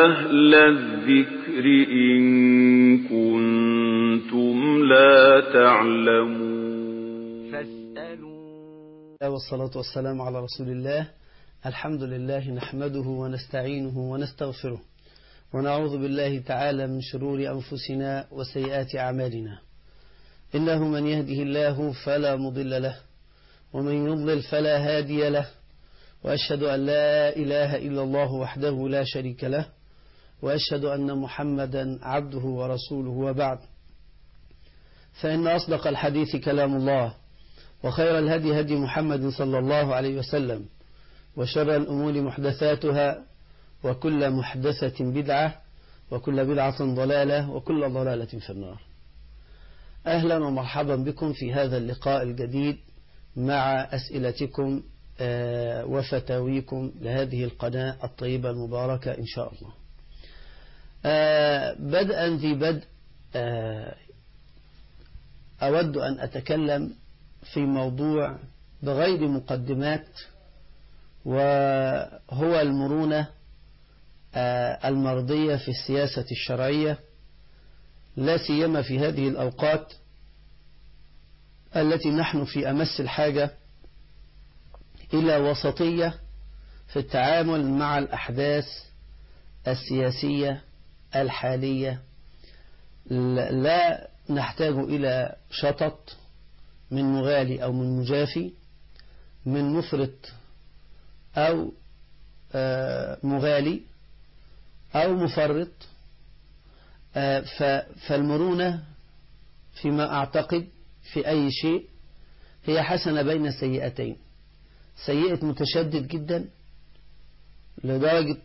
أهل الذكر إن كنتم لا تعلمون فاسألوا والصلاة والسلام على رسول الله الحمد لله نحمده ونستعينه ونستغفره ونعوذ بالله تعالى من شرور أنفسنا وسيئات أعمالنا إنه من يهده الله فلا مضل له ومن يضلل فلا هادي له وأشهد أن لا إله إلا الله وحده لا شريك له وأشهد أن محمدا عبده ورسوله وبعد فإن أصدق الحديث كلام الله وخير الهدي هدي محمد صلى الله عليه وسلم وشر الأمور محدثاتها وكل محدثة بدعة وكل بدعة ضلالة وكل ضلالة في النار أهلا ومرحبا بكم في هذا اللقاء الجديد مع أسئلتكم وفتاويكم لهذه القناة الطيبة المباركة إن شاء الله بدءا ذي بدء أود أن أتكلم في موضوع بغير مقدمات وهو المرونة المرضية في السياسة الشرعية لا سيما في هذه الأوقات التي نحن في أمس الحاجة إلى وسطية في التعامل مع الأحداث السياسية الحالية لا نحتاج إلى شطط من مغالي أو من مجافي من مفرط أو مغالي أو مفرط فالمرونة فيما أعتقد في أي شيء هي حسنة بين سيئتين سيئة متشدد جدا لدرجة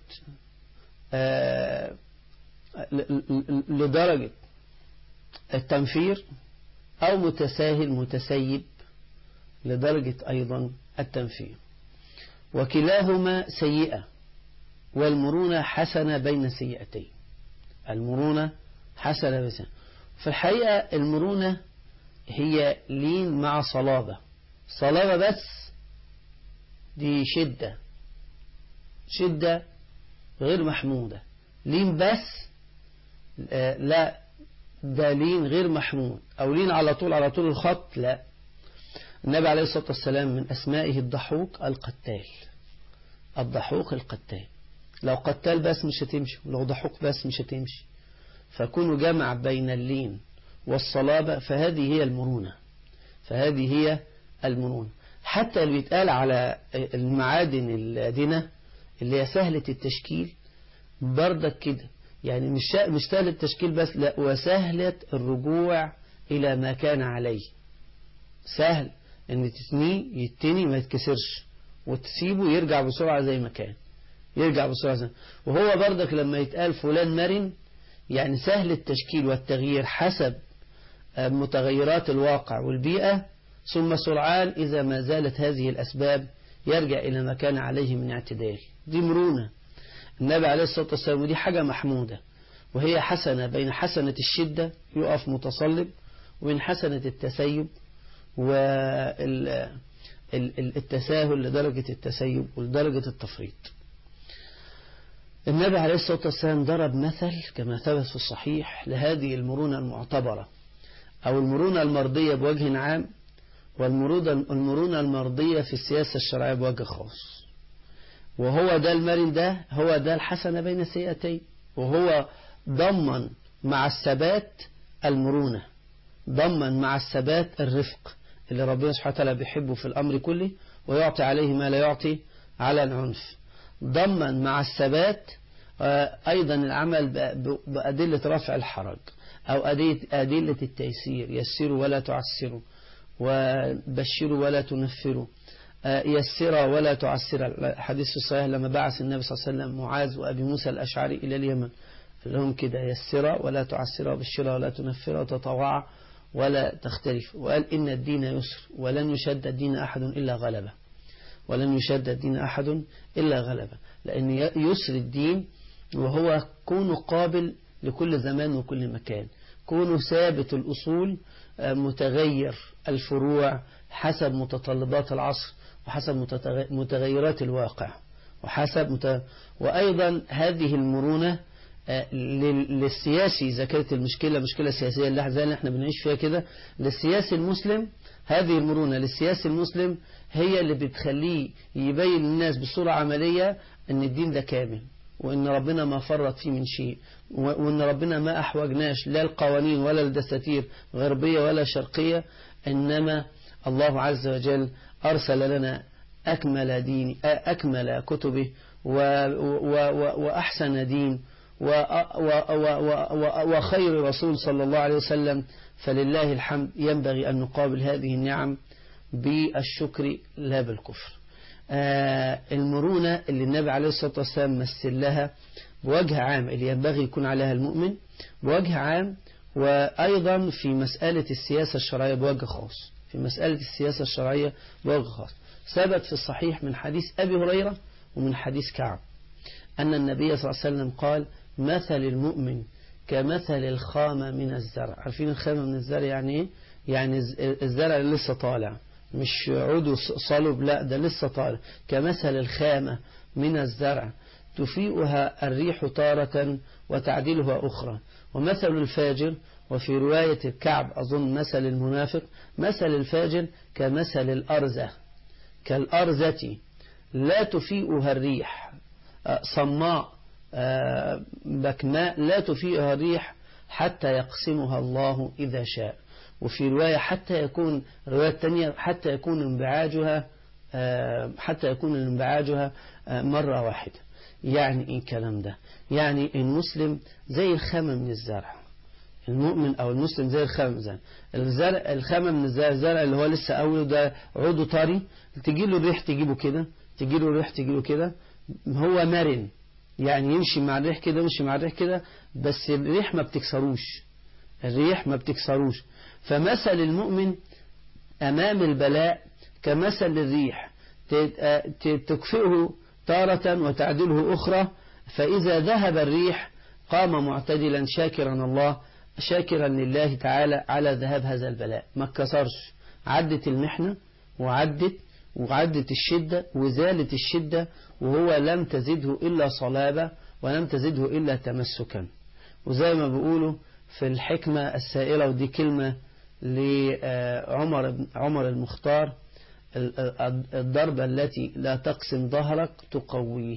لدرجة التنفير أو متساهل متسيب لدرجة أيضا التنفير وكلاهما سيئة والمرونة حسنة بين سيئتين المرونة حسنة بين في الحقيقة المرونة هي لين مع صلابة صلابة بس دي شدة شدة غير محمودة لين بس لا ده لين غير محمود أو لين على طول على طول الخط لا النبي عليه الصلاة والسلام من أسمائه الضحوك القتال الضحوك القتال لو قتال بس مش هتمشي ولو ضحوك بس مش هتمشي فكونوا جمع بين اللين والصلابة فهذه هي المرونة فهذه هي المرونة حتى اللي بيتقال على المعادن الدينة اللي هي سهلة التشكيل بردك كده يعني مش مش سهل التشكيل بس لا وسهلة الرجوع إلى ما كان عليه سهل ان تتنيه يتني ما يتكسرش وتسيبه يرجع بسرعة زي ما كان يرجع بسرعة زي وهو بردك لما يتقال فلان مرن يعني سهل التشكيل والتغيير حسب متغيرات الواقع والبيئة ثم سرعان إذا ما زالت هذه الأسباب يرجع إلى ما كان عليه من اعتدال دي مرونة النبي عليه الصلاة والسلام ودي حاجة محمودة وهي حسنة بين حسنة الشدة يقف متصلب وبين حسنة التسيب والتساهل لدرجة التسيب ولدرجة التفريط النبي عليه الصلاة والسلام ضرب مثل كما ثبت في الصحيح لهذه المرونة المعتبرة أو المرونة المرضية بوجه عام والمرونة المرضية في السياسة الشرعية بوجه خاص وهو ده المرن ده هو ده الحسنة بين السيئتين وهو ضمن مع الثبات المرونة ضمن مع الثبات الرفق اللي ربنا سبحانه وتعالى بيحبه في الأمر كله ويعطي عليه ما لا يعطي على العنف ضمن مع الثبات أيضا العمل بأدلة رفع الحرج أو أدلة التيسير يسروا ولا تعسروا وبشروا ولا تنفروا يسر ولا تعسر الحديث الصحيح لما بعث النبي صلى الله عليه وسلم معاذ وأبي موسى الأشعري إلى اليمن قال لهم كده يسر ولا تعسر وبشر ولا تنفر وتطوع ولا تختلف وقال إن الدين يسر ولن يشد الدين أحد إلا غلبه ولن يشد الدين أحد إلا غلبه لأن يسر الدين وهو كونه قابل لكل زمان وكل مكان كونه ثابت الأصول متغير الفروع حسب متطلبات العصر وحسب متغيرات الواقع وحسب مت... وأيضا هذه المرونة للسياسي إذا كانت المشكلة مشكلة سياسية اللي زي اللي احنا بنعيش فيها كده للسياسي المسلم هذه المرونة للسياسي المسلم هي اللي بتخليه يبين للناس بصورة عملية ان الدين ده كامل وان ربنا ما فرط فيه من شيء وان ربنا ما احوجناش لا القوانين ولا الدساتير غربية ولا شرقية انما الله عز وجل ارسل لنا اكمل دين اكمل كتبه وأحسن دين وخير رسول صلى الله عليه وسلم فلله الحمد ينبغي أن نقابل هذه النعم بالشكر لا بالكفر المرونة اللي النبي عليه الصلاة والسلام مثل لها بوجه عام اللي ينبغي يكون عليها المؤمن بوجه عام وأيضا في مسألة السياسة الشرعية بوجه خاص في مسألة السياسة الشرعية بوجه خاص ثبت في الصحيح من حديث أبي هريرة ومن حديث كعب أن النبي صلى الله عليه وسلم قال مثل المؤمن كمثل الخامة من الزرع عارفين الخامة من الزرع يعني ايه يعني الزرع اللي لسه طالع مش عود صلب لا ده لسه طالع كمثل الخامة من الزرع تفيئها الريح تارة وتعدلها أخرى ومثل الفاجر وفي رواية الكعب أظن مثل المنافق مثل الفاجر كمثل الأرزة كالأرزة لا تفيئها الريح صماء بكماء لا تفيئها الريح حتى يقسمها الله إذا شاء وفي رواية حتى يكون رواية تانية حتى يكون انبعاجها حتى يكون انبعاجها مرة واحدة يعني ايه الكلام ده يعني المسلم زي الخامة من الزرع المؤمن او المسلم زي الخامة من الزرع الزرع الخامة من الزرع الزرع اللي هو لسه اوله ده عوده طري تجي له الريح تجيبه كده تجي له الريح تجيله كده هو مرن يعني يمشي مع الريح كده يمشي مع الريح كده بس الريح ما بتكسروش الريح ما بتكسروش فمثل المؤمن أمام البلاء كمثل الريح تكفئه تارة وتعدله أخرى فإذا ذهب الريح قام معتدلا شاكرا الله شاكرا لله تعالى على ذهاب هذا البلاء ما اتكسرش عدت المحنة وعدت وعدت الشدة وزالت الشدة وهو لم تزده إلا صلابة ولم تزده إلا تمسكا وزي ما بيقولوا في الحكمة السائلة ودي كلمة لعمر عمر المختار الضربة التي لا تقسم ظهرك تقويه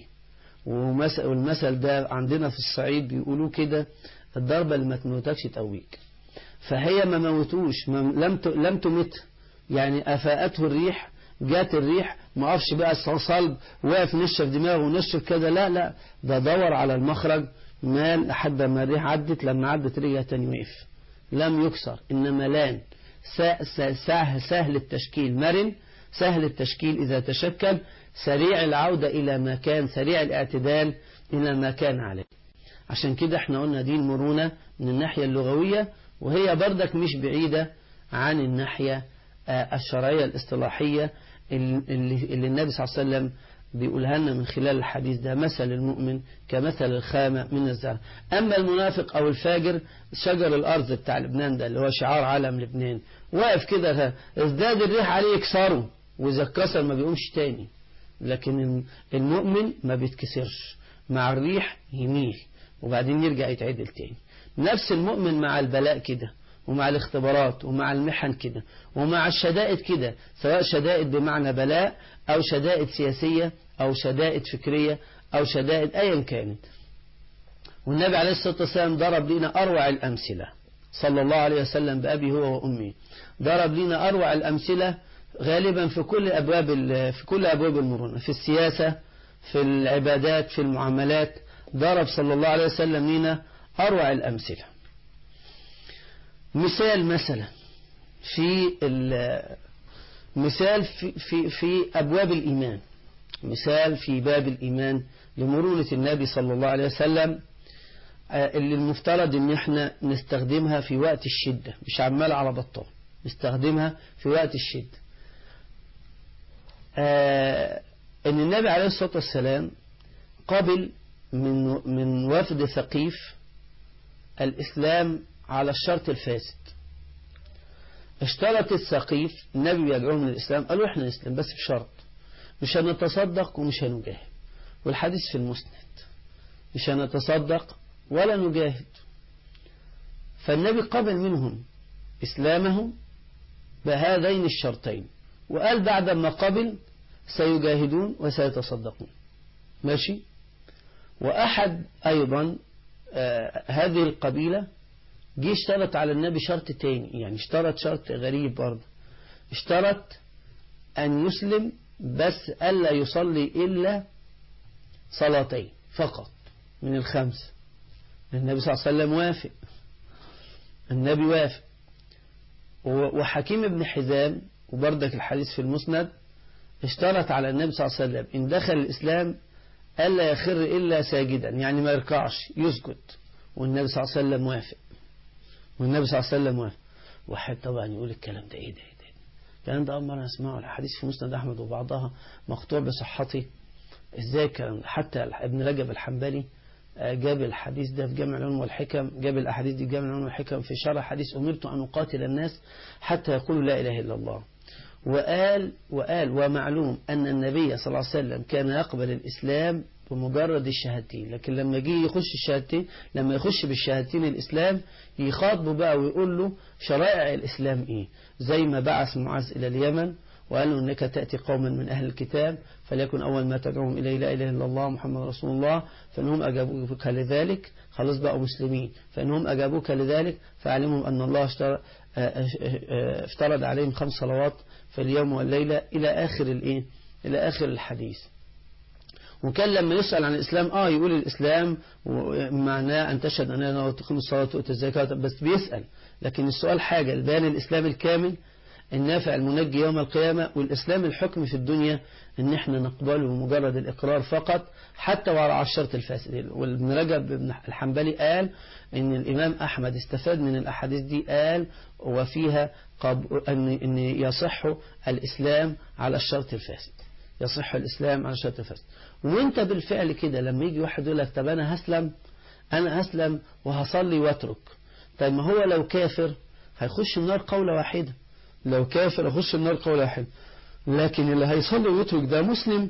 والمثل ده عندنا في الصعيد بيقولوا كده الضربة اللي ما تموتكش تقويك فهي ما موتوش لم لم تمت يعني أفاءته الريح جات الريح ما قفش بقى صلب واقف نشف دماغه ونشف كده لا لا ده دور على المخرج مال لحد ما الريح عدت لما عدت رجع تاني وقف لم يكسر إنما لان سهل, سهل التشكيل مرن سهل التشكيل إذا تشكل سريع العودة إلى ما كان سريع الاعتدال إلى ما كان عليه عشان كده احنا قلنا دي المرونة من الناحية اللغوية وهي بردك مش بعيدة عن الناحية الشرعية الاصطلاحية اللي, اللي النبي صلى الله عليه وسلم بيقولها لنا من خلال الحديث ده مثل المؤمن كمثل الخامة من الزرع أما المنافق أو الفاجر شجر الأرض بتاع لبنان ده اللي هو شعار علم لبنان واقف كده ازداد الريح عليه يكسره وإذا اتكسر ما بيقومش تاني لكن المؤمن ما بيتكسرش مع الريح يميل وبعدين يرجع يتعدل تاني نفس المؤمن مع البلاء كده ومع الاختبارات ومع المحن كده ومع الشدائد كده سواء شدائد بمعنى بلاء أو شدائد سياسية أو شدائد فكرية أو شدائد أيا كانت والنبي عليه الصلاة والسلام ضرب لنا أروع الأمثلة صلى الله عليه وسلم بأبي هو وأمي ضرب لنا أروع الأمثلة غالبا في كل أبواب في كل أبواب المرونة في السياسة في العبادات في المعاملات ضرب صلى الله عليه وسلم لنا أروع الأمثلة مثال مثلا في مثال في, في, في أبواب الإيمان مثال في باب الإيمان لمرونة النبي صلى الله عليه وسلم اللي المفترض ان احنا نستخدمها في وقت الشدة مش عمال على بطال نستخدمها في وقت الشدة ان النبي عليه الصلاة والسلام قبل من من وفد ثقيف الإسلام على الشرط الفاسد اشترط الثقيف النبي يدعوهم للإسلام قالوا احنا نسلم بس بشرط مش هنتصدق ومش هنجاهد والحديث في المسند مش هنتصدق ولا نجاهد فالنبي قبل منهم إسلامهم بهذين الشرطين وقال بعد ما قبل سيجاهدون وسيتصدقون ماشي وأحد أيضا آه هذه القبيلة جه اشترط على النبي شرط تاني يعني اشترط شرط غريب برضه اشترط أن يسلم بس ألا يصلي إلا صلاتين فقط من الخمس النبي صلى الله عليه وسلم وافق النبي وافق وحكيم بن حزام وبردك الحديث في المسند اشترط على النبي صلى الله عليه وسلم إن دخل الإسلام ألا يخر إلا ساجدا يعني ما يركعش يسجد والنبي صلى الله عليه وسلم وافق والنبي صلى الله عليه وسلم وافق واحد طبعا يقول الكلام ده ايه ده ايه ده الكلام ده أول مرة أسمعه الحديث في مسند أحمد وبعضها مقطوع بصحته ازاي الكلام ده حتى ابن رجب الحنبلي جاب الحديث ده في جامع العلوم والحكم جاب الأحاديث دي في جامع العلوم والحكم في شرح حديث أمرت أن أقاتل الناس حتى يقولوا لا إله إلا الله وقال وقال ومعلوم أن النبي صلى الله عليه وسلم كان يقبل الإسلام بمجرد الشهادتين لكن لما جه يخش الشهادتين لما يخش بالشهادتين الإسلام يخاطبه بقى ويقول له شرائع الإسلام إيه زي ما بعث معاذ إلى اليمن وقال له إنك تأتي قوما من أهل الكتاب فليكن أول ما تدعوهم إليه لا إله إلا الله محمد رسول الله فإنهم أجابوك لذلك خلاص بقوا مسلمين فإنهم أجابوك لذلك فعلمهم أن الله اشترى افترض عليهم خمس صلوات في اليوم والليلة إلى آخر الإيه إلى آخر الحديث وكان لما يسأل عن الإسلام آه يقول الإسلام معناه أن تشهد أن لا تقيم الصلاة وتؤتي الزكاة بس بيسأل لكن السؤال حاجة البيان الإسلام الكامل النافع المنجي يوم القيامة والإسلام الحكم في الدنيا ان احنا نقبله بمجرد الإقرار فقط حتى وعلى الشرط الفاسد وابن رجب بن الحنبلي قال ان الإمام أحمد استفاد من الأحاديث دي قال وفيها أن, إن يصح الإسلام على الشرط الفاسد يصح الإسلام على الشرط الفاسد وانت بالفعل كده لما يجي واحد يقول لك طب أنا هسلم أنا هسلم وهصلي واترك طيب ما هو لو كافر هيخش النار قولة واحدة لو كافر يخش النار قول واحد لكن اللي هيصلي ويترك ده مسلم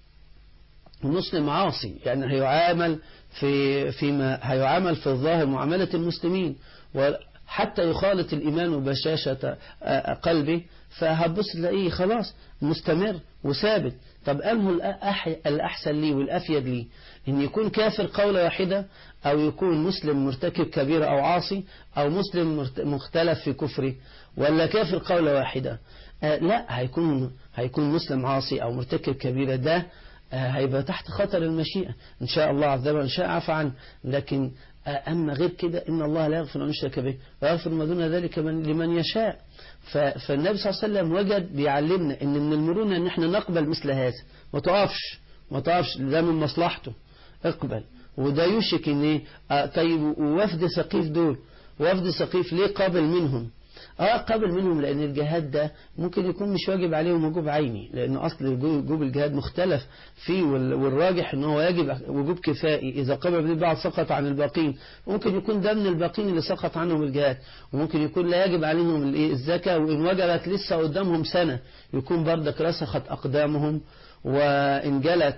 مسلم عاصي يعني هيعامل في فيما هيعامل في الظاهر معاملة المسلمين وحتى يخالط الإيمان وبشاشة قلبه فهبص تلاقيه خلاص مستمر وثابت طب أنه الأحسن لي والأفيد لي إن يكون كافر قولة واحدة أو يكون مسلم مرتكب كبيرة أو عاصي أو مسلم مختلف في كفره ولا كافر قولة واحدة آه لا هيكون هيكون مسلم عاصي أو مرتكب كبيرة ده آه هيبقى تحت خطر المشيئة إن شاء الله عز وجل إن شاء عفى عنه لكن آه أما غير كده إن الله لا يغفر أن يشرك به ويغفر ما دون ذلك من لمن يشاء فالنبي صلى الله عليه وسلم وجد بيعلمنا إن من المرونة إن احنا نقبل مثل هذا ما تقفش ما تقفش ده من مصلحته اقبل وده يوشك ان ايه آه طيب ووفد سقيف دول وفد سقيف ليه قابل منهم اه قابل منهم لان الجهاد ده ممكن يكون مش واجب عليهم وجوب عيني لان اصل وجوب الجهاد مختلف فيه والراجح ان هو يجب وجوب كفائي اذا قبل به بعض سقط عن الباقين ممكن يكون ده من الباقين اللي سقط عنهم الجهاد وممكن يكون لا يجب عليهم الزكاة وان وجبت لسه قدامهم سنة يكون بردك رسخت اقدامهم وان جلت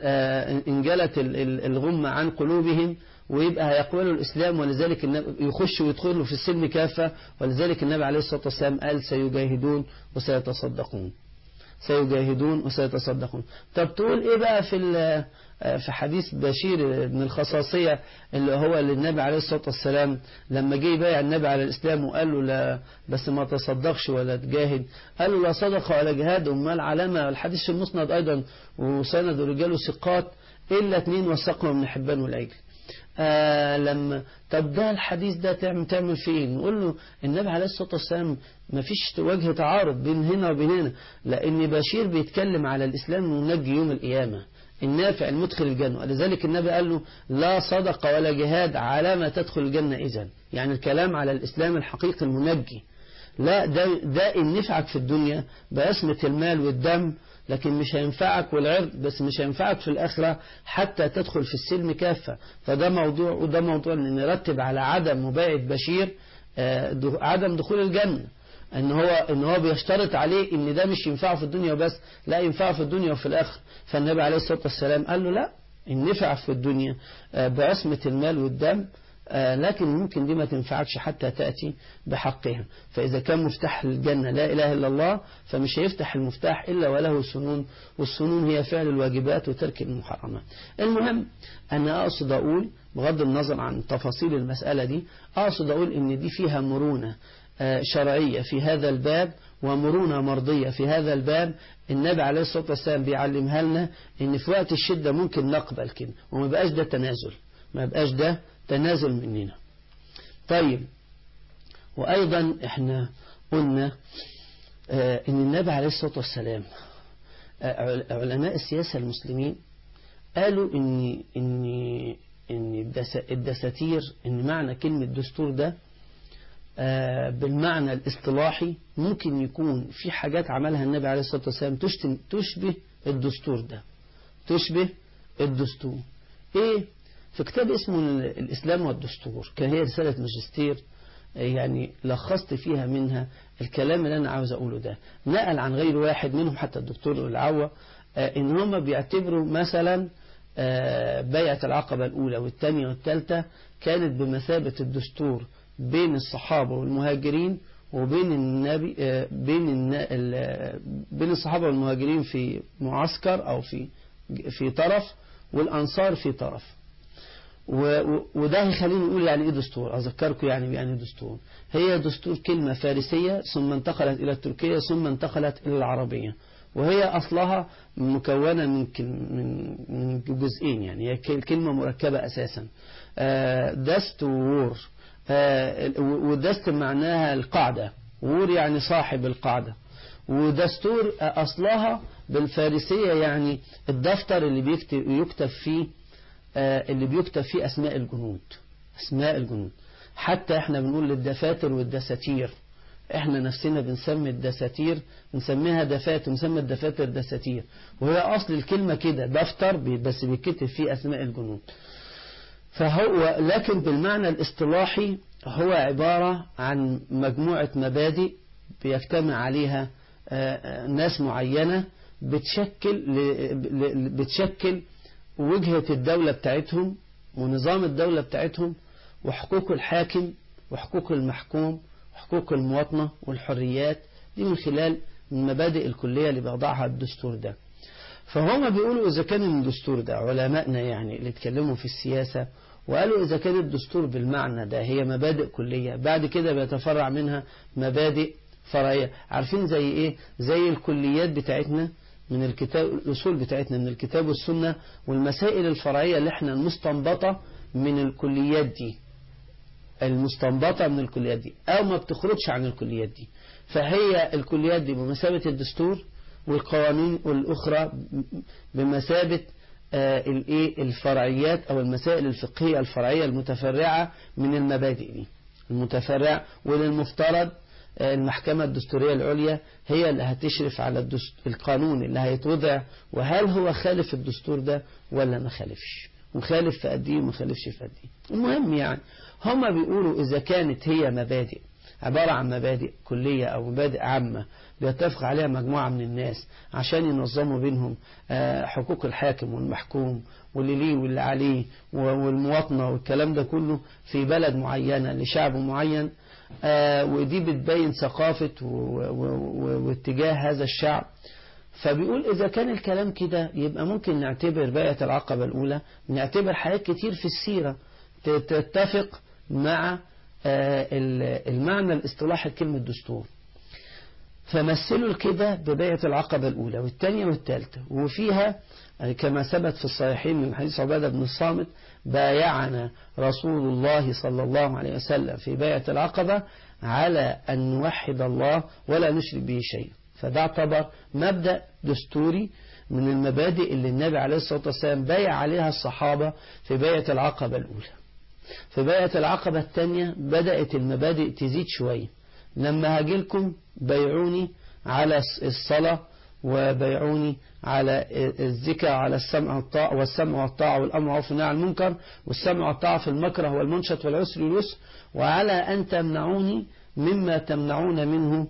انجلت الغمة عن قلوبهم ويبقى هيقبلوا الإسلام ولذلك يخش ويدخلوا في السلم كافة ولذلك النبي عليه الصلاة والسلام قال سيجاهدون وسيتصدقون سيجاهدون وسيتصدقون طب تقول ايه بقى في في حديث بشير بن الخصاصية اللي هو للنبي عليه الصلاة والسلام لما جه يبايع النبي على الإسلام وقال له لا بس ما تصدقش ولا تجاهد قال له لا صدق ولا جهاد أمال علامة الحديث في المسند أيضا وسند رجاله ثقات إلا اثنين وثقهم ابن حبان والعجل آه لما طب ده الحديث ده تعمل تعمل فين نقول له النبي عليه الصلاة والسلام ما فيش وجه تعارض بين هنا وبين هنا لأن بشير بيتكلم على الإسلام ونجي يوم القيامة النافع المدخل الجنة ولذلك النبي قال له لا صدق ولا جهاد على ما تدخل الجنة إذن يعني الكلام على الإسلام الحقيقي المنجي لا ده, ده إن نفعك في الدنيا بأسمة المال والدم لكن مش هينفعك والعرض بس مش هينفعك في الآخرة حتى تدخل في السلم كافة فده موضوع وده موضوع ان نرتب على عدم مبايعة بشير عدم دخول الجنة ان هو ان هو بيشترط عليه ان ده مش ينفعه في الدنيا وبس لا ينفعه في الدنيا وفي الاخره فالنبي عليه الصلاه والسلام قال له لا النفع في الدنيا بعصمة المال والدم لكن ممكن دي ما تنفعكش حتى تأتي بحقها فإذا كان مفتاح الجنة لا إله إلا الله فمش هيفتح المفتاح إلا وله سنون والسنون هي فعل الواجبات وترك المحرمات المهم أنا أقصد أقول بغض النظر عن تفاصيل المسألة دي أقصد أقول إن دي فيها مرونة شرعية في هذا الباب ومرونة مرضية في هذا الباب النبي عليه الصلاة والسلام بيعلمها لنا إن في وقت الشدة ممكن نقبل كده وما بقاش ده تنازل ما بقاش ده تنازل مننا طيب وأيضا احنا قلنا اه ان النبي عليه الصلاة والسلام اه علماء السياسة المسلمين قالوا ان ان ان الدساتير ان معنى كلمة دستور ده اه بالمعنى الاصطلاحي ممكن يكون في حاجات عملها النبي عليه الصلاة والسلام تشبه الدستور ده تشبه الدستور ايه في كتاب اسمه الإسلام والدستور كان هي رسالة ماجستير يعني لخصت فيها منها الكلام اللي أنا عاوز أقوله ده نقل عن غير واحد منهم حتى الدكتور العوة إن هم بيعتبروا مثلا بيعة العقبة الأولى والثانية والثالثة كانت بمثابة الدستور بين الصحابة والمهاجرين وبين النبي بين بين الصحابة والمهاجرين في معسكر أو في في طرف والأنصار في طرف وده هيخليني نقول يعني ايه دستور اذكركم يعني يعني دستور هي دستور كلمة فارسية ثم انتقلت الى التركية ثم انتقلت الى العربية وهي اصلها مكونة من من من جزئين يعني هي كلمة مركبة اساسا دست وور ودست معناها القاعدة وور يعني صاحب القاعدة ودستور اصلها بالفارسية يعني الدفتر اللي بيكتب يكتب فيه اللي بيكتب فيه أسماء الجنود أسماء الجنود حتى احنا بنقول للدفاتر والدساتير احنا نفسنا بنسمي الدساتير بنسميها دفاتر بنسمي الدفاتر دساتير وهي أصل الكلمة كده دفتر بس بيتكتب فيه أسماء الجنود فهو لكن بالمعنى الاصطلاحي هو عبارة عن مجموعة مبادئ بيجتمع عليها ناس معينة بتشكل بتشكل وجهة الدولة بتاعتهم ونظام الدولة بتاعتهم وحقوق الحاكم وحقوق المحكوم وحقوق المواطنة والحريات دي من خلال المبادئ الكلية اللي بيضعها الدستور ده فهم بيقولوا إذا كان الدستور ده علمائنا يعني اللي اتكلموا في السياسة وقالوا إذا كان الدستور بالمعنى ده هي مبادئ كلية بعد كده بيتفرع منها مبادئ فرعية عارفين زي إيه زي الكليات بتاعتنا من الكتاب الأصول بتاعتنا من الكتاب والسنة والمسائل الفرعية اللي احنا المستنبطة من الكليات دي المستنبطة من الكليات دي أو ما بتخرجش عن الكليات دي فهي الكليات دي بمثابة الدستور والقوانين الأخرى بمثابة الايه الفرعيات أو المسائل الفقهية الفرعية المتفرعة من المبادئ دي المتفرع وللمفترض المحكمة الدستورية العليا هي اللي هتشرف على القانون اللي هيتوضع وهل هو خالف الدستور ده ولا ما خالفش مخالف في قد ايه وما خالفش في قد ايه المهم يعني هما بيقولوا إذا كانت هي مبادئ عبارة عن مبادئ كلية أو مبادئ عامة بيتفق عليها مجموعة من الناس عشان ينظموا بينهم حقوق الحاكم والمحكوم واللي ليه واللي عليه والمواطنة والكلام ده كله في بلد معينة لشعب معين ودي بتبين ثقافة واتجاه هذا الشعب فبيقول إذا كان الكلام كده يبقى ممكن نعتبر بيعة العقبة الأولى نعتبر حاجات كتير في السيرة تتفق مع المعنى الاصطلاحي لكلمة دستور فمثلوا كده ببيعة العقبة الأولى والثانية والثالثة وفيها كما ثبت في الصحيحين من حديث عبادة بن الصامت بايعنا رسول الله صلى الله عليه وسلم في بيعة العقبة على أن نوحد الله ولا نشرك به شيئا فده اعتبر مبدأ دستوري من المبادئ اللي النبي عليه الصلاة والسلام بايع عليها الصحابة في بيعة العقبة الأولى في بيعة العقبة الثانية بدأت المبادئ تزيد شوية لما هاجيلكم بيعوني على الصلاة وبيعوني على الذكر على السمع والطاعة والسمع والطاعة والأمر معروف والنهي عن المنكر والسمع والطاعة في المكره والمنشط والعسر واليسر وعلى أن تمنعوني مما تمنعون منه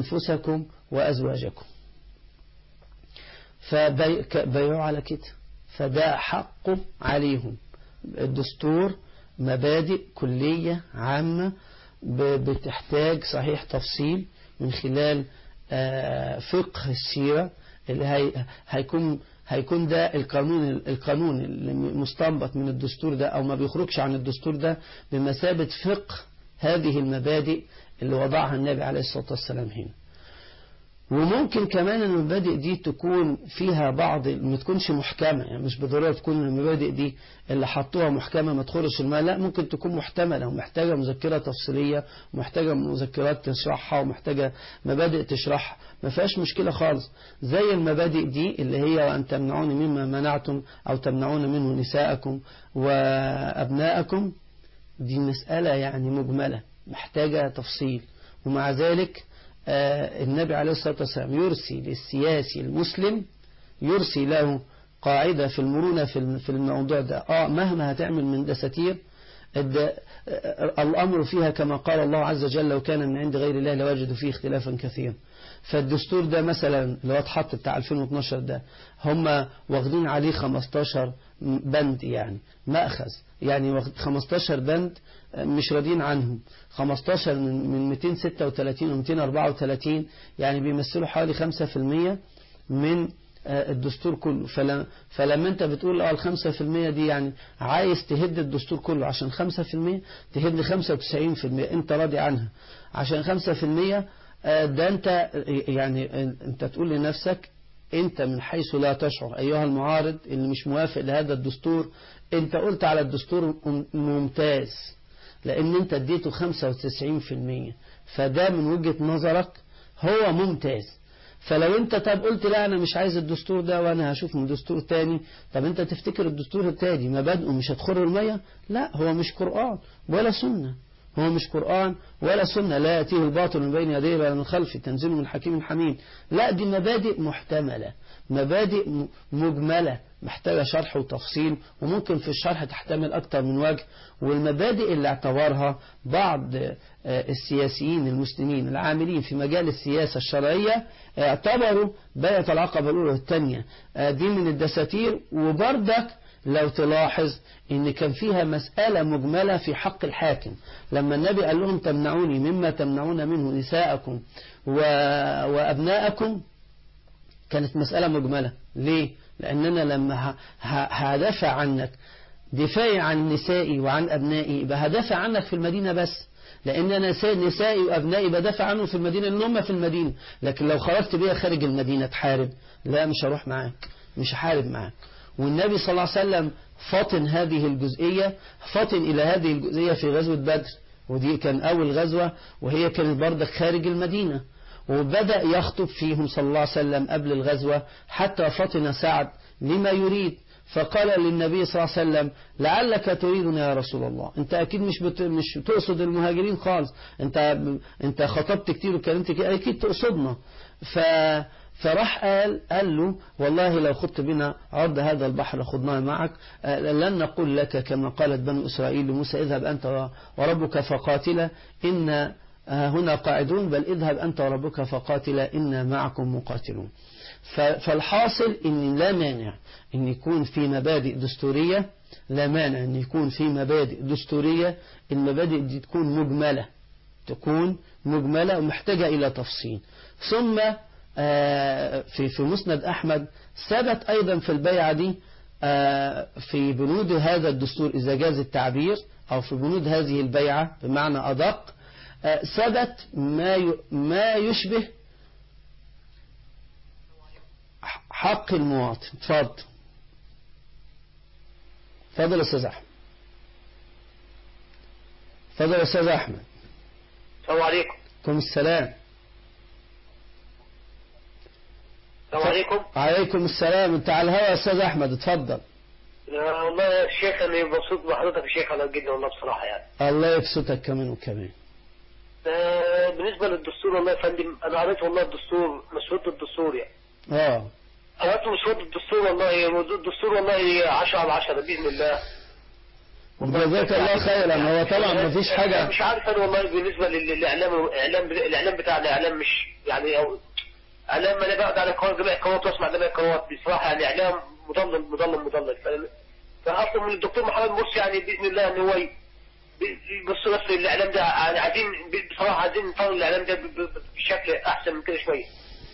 أنفسكم وأزواجكم فبيعوا على كده فده حقه عليهم الدستور مبادئ كلية عامة بتحتاج صحيح تفصيل من خلال فقه السيرة اللي هي هيكون هيكون ده القانون القانون اللي مستنبط من الدستور ده او ما بيخرجش عن الدستور ده بمثابة فقه هذه المبادئ اللي وضعها النبي عليه الصلاة والسلام هنا وممكن كمان المبادئ دي تكون فيها بعض ما تكونش محكمة يعني مش بالضرورة تكون المبادئ دي اللي حطوها محكمة ما تخرج الماء لا ممكن تكون محتملة ومحتاجة مذكرة تفصيلية ومحتاجة مذكرات تشرحها ومحتاجة مبادئ تشرحها ما فيهاش مشكلة خالص زي المبادئ دي اللي هي وأن تمنعون مما منعتم أو تمنعون منه نساءكم وأبناءكم دي مسألة يعني مجملة محتاجة تفصيل ومع ذلك النبي عليه الصلاة والسلام يرسي للسياسي المسلم يرسي له قاعدة في المرونة في الموضوع ده آه مهما هتعمل من دساتير الأمر فيها كما قال الله عز وجل لو كان من عند غير الله لوجدوا فيه اختلافا كثيرا فالدستور ده مثلا اللي هو اتحط بتاع 2012 ده هم واخدين عليه 15 بند يعني مأخذ يعني 15 بند مش راضيين عنهم 15 من 236 و 234 يعني بيمثلوا حوالي 5% من الدستور كله فلما, فلما انت بتقول اه الخمسة في المية دي يعني عايز تهد الدستور كله عشان خمسة في المية تهد خمسة وتسعين في المية انت راضي عنها عشان خمسة في المية ده انت يعني انت تقول لنفسك انت من حيث لا تشعر ايها المعارض اللي مش موافق لهذا الدستور انت قلت على الدستور ممتاز لان انت اديته 95% فده من وجهة نظرك هو ممتاز فلو انت طب قلت لا انا مش عايز الدستور ده وانا هشوف من دستور تاني طب انت تفتكر الدستور التاني مبادئه مش هتخر المية لا هو مش قرآن ولا سنة هو مش قرآن ولا سنة لا يأتيه الباطل من بين يديه ولا من خلفه تنزيل من حكيم حميد لا دي مبادئ محتملة مبادئ مجملة محتاجة شرح وتفصيل وممكن في الشرح تحتمل أكتر من وجه والمبادئ اللي اعتبرها بعض السياسيين المسلمين العاملين في مجال السياسة الشرعية اعتبروا بيعة العقبة الأولى والثانية دي من الدساتير وبردك لو تلاحظ ان كان فيها مسألة مجملة في حق الحاكم لما النبي قال لهم تمنعوني مما تمنعون منه نساءكم و... وأبناءكم كانت مسألة مجملة ليه؟ لأننا لما هدافع عنك دفاعي عن نسائي وعن أبنائي يبقى هدافع عنك في المدينة بس لأن أنا نسائي وأبنائي بدافع عنهم في المدينة إن هم في المدينة لكن لو خرجت بيها خارج المدينة تحارب لا مش هروح معاك مش هحارب معاك والنبي صلى الله عليه وسلم فاطن هذه الجزئية فاطن إلى هذه الجزئية في غزوة بدر ودي كان أول غزوة وهي كانت بردك خارج المدينة وبدأ يخطب فيهم صلى الله عليه وسلم قبل الغزوة حتى فطن سعد لما يريد فقال للنبي صلى الله عليه وسلم لعلك تريدنا يا رسول الله انت اكيد مش بت... مش تقصد المهاجرين خالص انت انت خطبت كتير وكلمت كتير اكيد تقصدنا ف فراح قال قال له والله لو خدت بنا عرض هذا البحر لخضناه معك لن نقول لك كما قالت بنو إسرائيل لموسى اذهب أنت وربك فقاتلا إن هنا قاعدون بل اذهب أنت وربك فقاتلا إنا معكم مقاتلون فالحاصل إن لا مانع أن يكون في مبادئ دستورية لا مانع أن يكون في مبادئ دستورية المبادئ دي تكون مجملة تكون مجملة ومحتاجة إلى تفصيل ثم في في مسند أحمد ثبت أيضا في البيعة دي في بنود هذا الدستور إذا جاز التعبير أو في بنود هذه البيعة بمعنى أدق ثبت ما ما يشبه حق المواطن اتفضل اتفضل يا استاذ احمد اتفضل يا استاذ احمد السلام عليكم عليكم السلام السلام عليكم عليكم السلام انت على الهواء يا استاذ احمد اتفضل آه، والله يا شيخ انا مبسوط بحضرتك يا شيخ انا جدا والله بصراحه يعني الله يبسطك كمان وكمان آه، بالنسبه للدستور والله يا فندم انا قريت والله الدستور مسوده الدستور يعني اه قريت مسوده الدستور والله موضوع الدستور والله 10 على 10 باذن الله جزاك الله خيرا هو طبعا ما فيش حاجة مش عارف انا والله بالنسبه للاعلام الاعلام الاعلام بتاع الاعلام مش يعني أو اعلام انا بقعد على قناه جميع القنوات واسمع جميع القنوات بصراحه يعني اعلام مضلل مضلل مضلل ف- فاصلا من الدكتور محمد مرسي يعني باذن الله ان هو ي- ب- بص بس الاعلام ده يعني عايزين ب- بصراحه عايزين نطور الاعلام ده ب- ب- بشكل احسن من كده شويه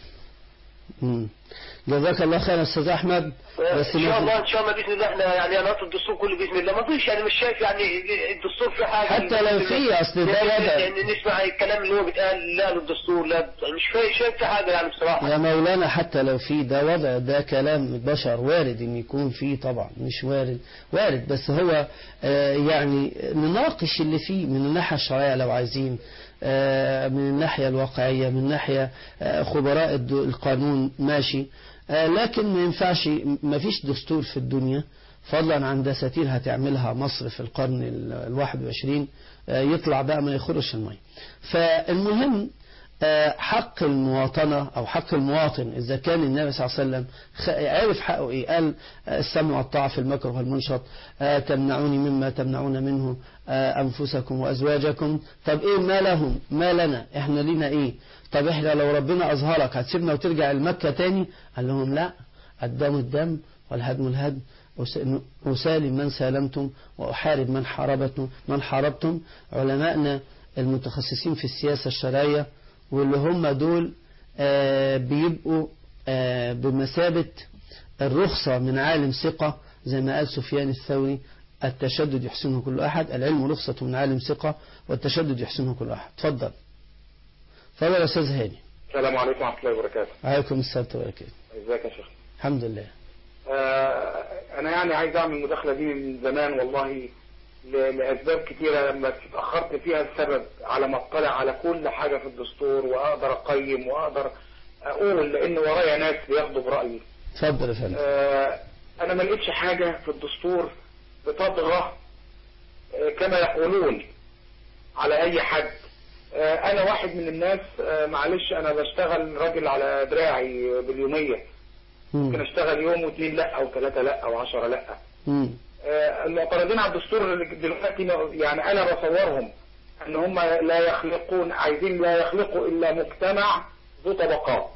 مم. جزاك الله خير يا استاذ احمد بس ان شاء ما الله ان شاء الله باذن الله احنا يعني انا الدستور كله باذن الله ما فيش يعني مش شايف يعني الدستور في حاجه حتى لو في أصل ده وضع. يعني نسمع الكلام اللي هو بيتقال لا للدستور لا مش فا- شايف في حاجه يعني بصراحه يا مولانا حتى لو في ده وضع ده كلام بشر وارد ان يكون فيه طبعا مش وارد وارد بس هو آه، يعني نناقش اللي فيه من الناحية الشرعية لو عايزين آه، من الناحية الواقعية من ناحية آه، خبراء الد- القانون ماشي آه، لكن ما ينفعش ما فيش دستور في الدنيا فضلا عن دساتير هتعملها مصر في القرن ال- الواحد وعشرين آه، يطلع بقى ما يخرش المية فالمهم آه، حق المواطنة أو حق المواطن إذا كان النبي صلى الله عليه وسلم خ- عرف حقه إيه قال آه، السمع والطاعة في المكره والمنشط آه، تمنعوني مما تمنعون منه آه، أنفسكم وأزواجكم طب إيه ما لهم ما لنا إحنا لينا إيه طب إحنا لو ربنا أظهرك هتسيبنا وترجع المكة تاني قال لهم لا الدم الدم والهدم الهدم وس- أسالم من سالمتم وأحارب من حاربتم من حاربتم علمائنا المتخصصين في السياسة الشرعية واللي هم دول آه، بيبقوا آه، بمثابة الرخصة من عالم ثقة زي ما قال سفيان الثوري التشدد يحسنه كل أحد العلم رخصة من عالم ثقة والتشدد يحسنه كل أحد تفضل تفضل يا أستاذ هاني السلام عليكم ورحمة الله وبركاته عليكم السلام وبركاته ازيك يا شيخ الحمد لله آه انا يعني عايز اعمل المداخلة دي من زمان والله ل- لاسباب كتيرة لما اتأخرت فيها السبب على ما اطلع على كل حاجة في الدستور واقدر اقيم واقدر اقول لان ورايا ناس بياخدوا برأيي تفضل يا فندم آه انا ما لقيتش حاجة في الدستور بتطغى آه كما يقولون على اي حد آه انا واحد من الناس آه معلش انا بشتغل راجل على دراعي باليومية ممكن مم. اشتغل يوم واثنين لا او ثلاثة لا او عشرة لا مم. آه، المعترضين على الدستور دلوقتي يعني انا بصورهم ان هم لا يخلقون عايزين لا يخلقوا الا مجتمع ذو طبقات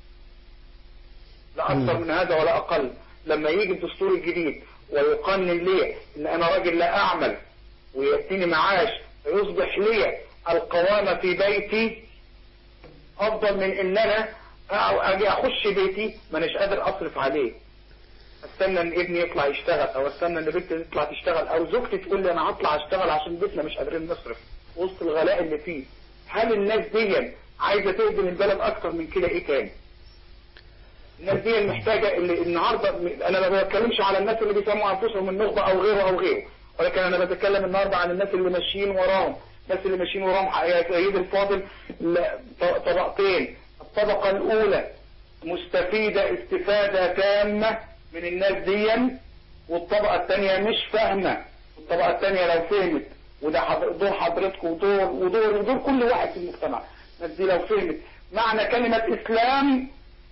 لا اكثر مم. من هذا ولا اقل لما يجي الدستور الجديد ويقنن لي ان انا راجل لا اعمل ويأتيني معاش فيصبح لي القوامة في بيتي افضل من ان انا أو اجي اخش بيتي مانيش قادر اصرف عليه استنى ان ابني يطلع يشتغل او استنى ان بنتي تطلع تشتغل او زوجتي تقول لي انا هطلع اشتغل عشان بيتنا مش قادرين نصرف وسط الغلاء اللي فيه هل الناس دي عايزه تخدم البلد اكتر من كده ايه تاني الناس دي محتاجه اللي النهارده انا ما بتكلمش على الناس اللي بيسموا انفسهم النخبه او غيره او غيره ولكن انا بتكلم النهارده عن الناس اللي ماشيين وراهم الناس اللي ماشيين وراهم يا سيدي الفاضل لا، ط- طبقتين الطبقه الاولى مستفيده استفاده تامه من الناس دي والطبقه الثانيه مش فاهمه الطبقه الثانيه لو فهمت وده حض- دور حضرتك ودور ودور ودور كل واحد في المجتمع الناس دي لو فهمت معنى كلمه اسلام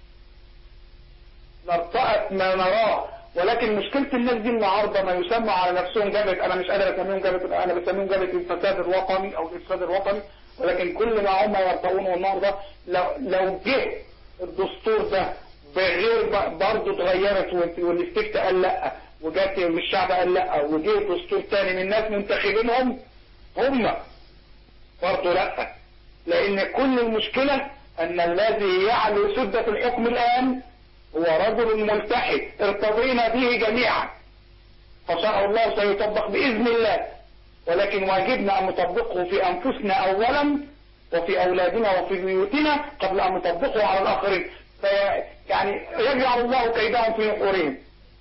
نرتأت ما نراه ولكن مشكلة الناس دي النهاردة ما يسمى على نفسهم جبهة أنا مش قادر أسميهم جبهة أنا بسميهم جبهة الفساد الوطني أو الإفساد الوطني ولكن كل ما هم يرتؤون النهاردة لو, لو جه الدستور ده بغير ب- برضه اتغيرت وال- والاستفتاء قال لا وجات الشعب قال لا وجه دستور تاني من ناس منتخبينهم هم برضه لا لأن كل المشكلة أن الذي يعلو سدة الحكم الآن هو رجل ملتحد ارتضينا به جميعا فشرع الله سيطبق بإذن الله ولكن واجبنا أن نطبقه في أنفسنا أولا وفي أولادنا وفي بيوتنا قبل أن نطبقه على الآخرين في يعني يجعل الله كيدهم في نحورهم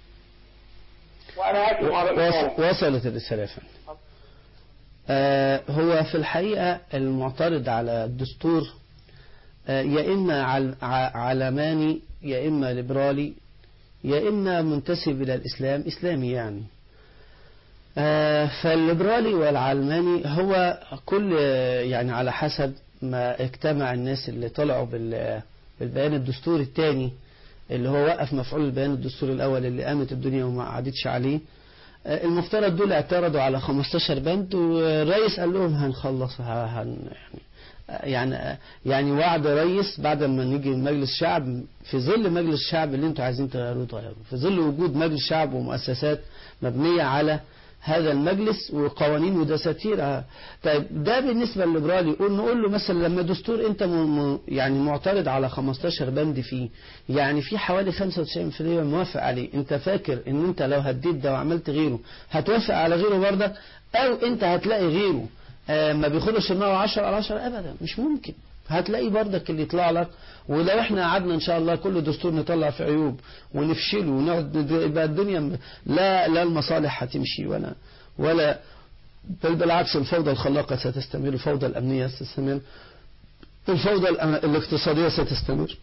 وأنا آسف على الإطالة وص- وصلت الرسالة يا فندم آه، هو في الحقيقة المعترض على الدستور آه، يا إما عل- ع- علماني يا إما ليبرالي يا إما منتسب إلى الإسلام إسلامي يعني آه، فالليبرالي والعلماني هو كل آه، يعني على حسب ما اجتمع الناس اللي طلعوا بال- بالبيان الدستوري الثاني اللي هو وقف مفعول البيان الدستوري الأول اللي قامت الدنيا وما قعدتش عليه آه، المفترض دول اعترضوا على 15 بند والرئيس قال لهم هنخلص ه- هن يعني يعني يعني وعد رئيس بعد ما نيجي مجلس شعب في ظل مجلس الشعب اللي انتوا عايزين تغيروه تغيروه في ظل وجود مجلس شعب ومؤسسات مبنية على هذا المجلس وقوانين ودساتير طيب ده بالنسبة للليبرالي يقول نقول له مثلا لما دستور انت م... م- يعني معترض على 15 بند فيه يعني في حوالي 95% موافق عليه انت فاكر ان انت لو هديت ده وعملت غيره هتوافق على غيره برضك او انت هتلاقي غيره آه، ما بياخدش النار 10 على 10 ابدا مش ممكن هتلاقي بردك اللي يطلع لك ولو احنا قعدنا ان شاء الله كل دستور نطلع في عيوب ونفشله ونقعد ند- يبقى الدنيا م- لا لا المصالح هتمشي ولا ولا بل بالعكس الفوضى الخلاقة ستستمر الفوضى الأمنية ستستمر الفوضى الأم- الاقتصادية ستستمر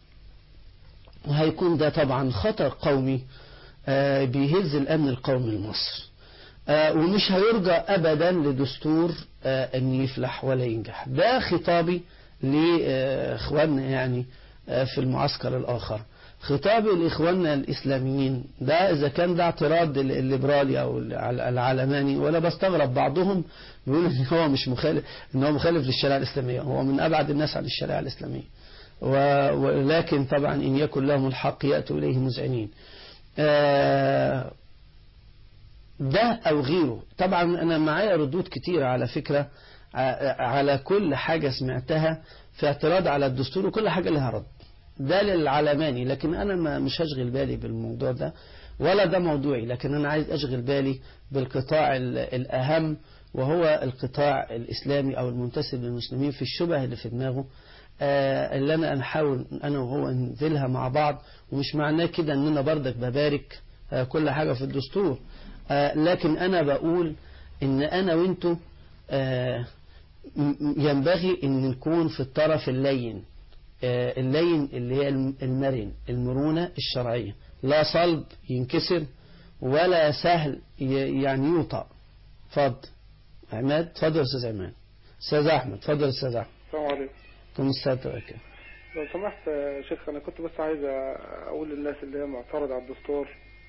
وهيكون ده طبعا خطر قومي آه، بيهز الأمن القومي لمصر آه، ومش هيرجى أبدا لدستور آه، أن يفلح ولا ينجح ده خطابي لإخواننا يعني آه، في المعسكر الآخر خطابي لإخواننا الإسلاميين ده إذا كان ده اعتراض ال- الليبرالي أو الع- العلماني ولا بستغرب بعضهم بيقول إن هو مش مخالف إن هو مخالف للشريعة الإسلامية هو من أبعد الناس عن الشريعة الإسلامية و- ولكن طبعا إن يكن لهم الحق يأتوا إليه مذعنين آه، ده أو غيره طبعا أنا معايا ردود كتيرة على فكرة ع- على كل حاجة سمعتها في اعتراض على الدستور وكل حاجة لها رد ده للعلماني لكن أنا ما مش هشغل بالي بالموضوع ده ولا ده موضوعي لكن أنا عايز أشغل بالي بالقطاع ال- الأهم وهو القطاع الإسلامي أو المنتسب للمسلمين في الشبه اللي في دماغه آه، اللي أنا نحاول أنا وهو ننزلها مع بعض ومش معناه كده أن أنا بردك ببارك آه، كل حاجة في الدستور آه، لكن أنا بقول إن أنا وأنتوا آه، م- م- ينبغي أن نكون في الطرف اللين آه، اللين اللي هي الم- المرن المرونة الشرعية لا صلب ينكسر ولا سهل ي- يعني يوطأ فضل عماد تفضل يا أستاذ عماد أستاذ أحمد تفضل يا أستاذ أحمد السلام عليكم كم الساعة وكذا لو سمحت يا شيخ انا كنت بس عايز اقول للناس اللي هي معترضة على الدستور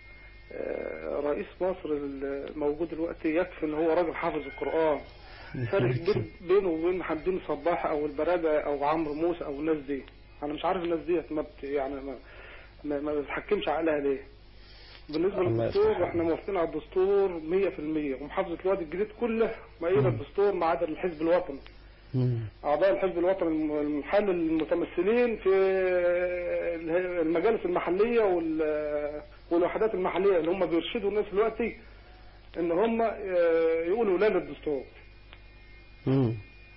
آه، رئيس مصر الموجود دلوقتي يكفي ان هو راجل حافظ القرآن فرق كبير بينه وبين حمدين صباح او البرادة او عمرو موسى او الناس دي انا مش عارف الناس دي ما بت يعني ما ما, ما بتحكمش عقلها ليه بالنسبة الله للدستور يفتح احنا موافقين على الدستور 100% ومحافظة الوادي الجديد كله مؤيدة الدستور ما عدا الحزب الوطني مم. أعضاء الحزب الوطني الم- المحلي المتمثلين في المجالس المحلية وال- والوحدات المحلية اللي هم بيرشدوا الناس دلوقتي إن هم آه، يقولوا لا للدستور. مم.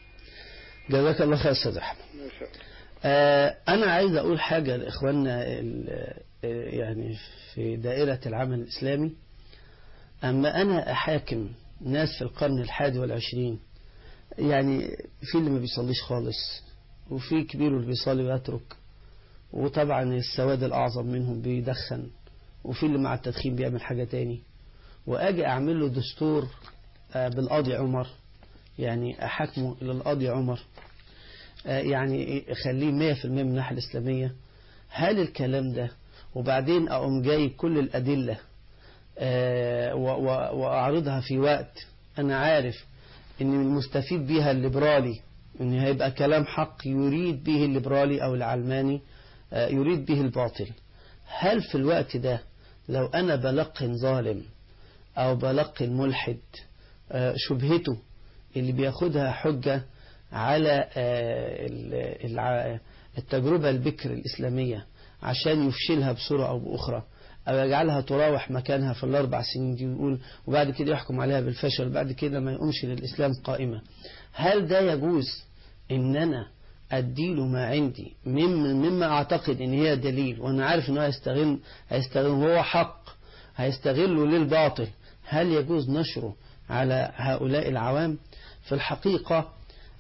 جزاك الله خير أستاذ أحمد ماشي. آه، أنا عايز أقول حاجة لإخواننا ال- آه، يعني في دائرة العمل الإسلامي أما أنا أحاكم ناس في القرن الحادي والعشرين يعني في اللي ما بيصليش خالص وفي كبير اللي بيصلي ويترك وطبعا السواد الأعظم منهم بيدخن وفي اللي مع التدخين بيعمل حاجة تاني وأجي أعمل له دستور آه، بالقاضي عمر يعني أحاكمه للقاضي عمر آه، يعني أخليه 100% من الناحية الإسلامية هل الكلام ده وبعدين أقوم جاي كل الأدلة آه، و- و- وأعرضها في وقت أنا عارف إن المستفيد بيها الليبرالي إن هيبقى كلام حق يريد به الليبرالي أو العلماني آه، يريد به الباطل هل في الوقت ده لو أنا بلقن ظالم أو بلقن ملحد آه، شبهته اللي بياخدها حجة على آه، ال- الع- التجربة البكر الإسلامية عشان يفشلها بصورة أو بأخرى أو يجعلها تراوح مكانها في الأربع سنين دي ويقول وبعد كده يحكم عليها بالفشل بعد كده ما يقومش للإسلام قائمة هل ده يجوز إن أنا أديله ما عندي مما, مما أعتقد إن هي دليل وأنا عارف إنه هيستغل هيستغل وهو حق هيستغله للباطل هل يجوز نشره على هؤلاء العوام في الحقيقة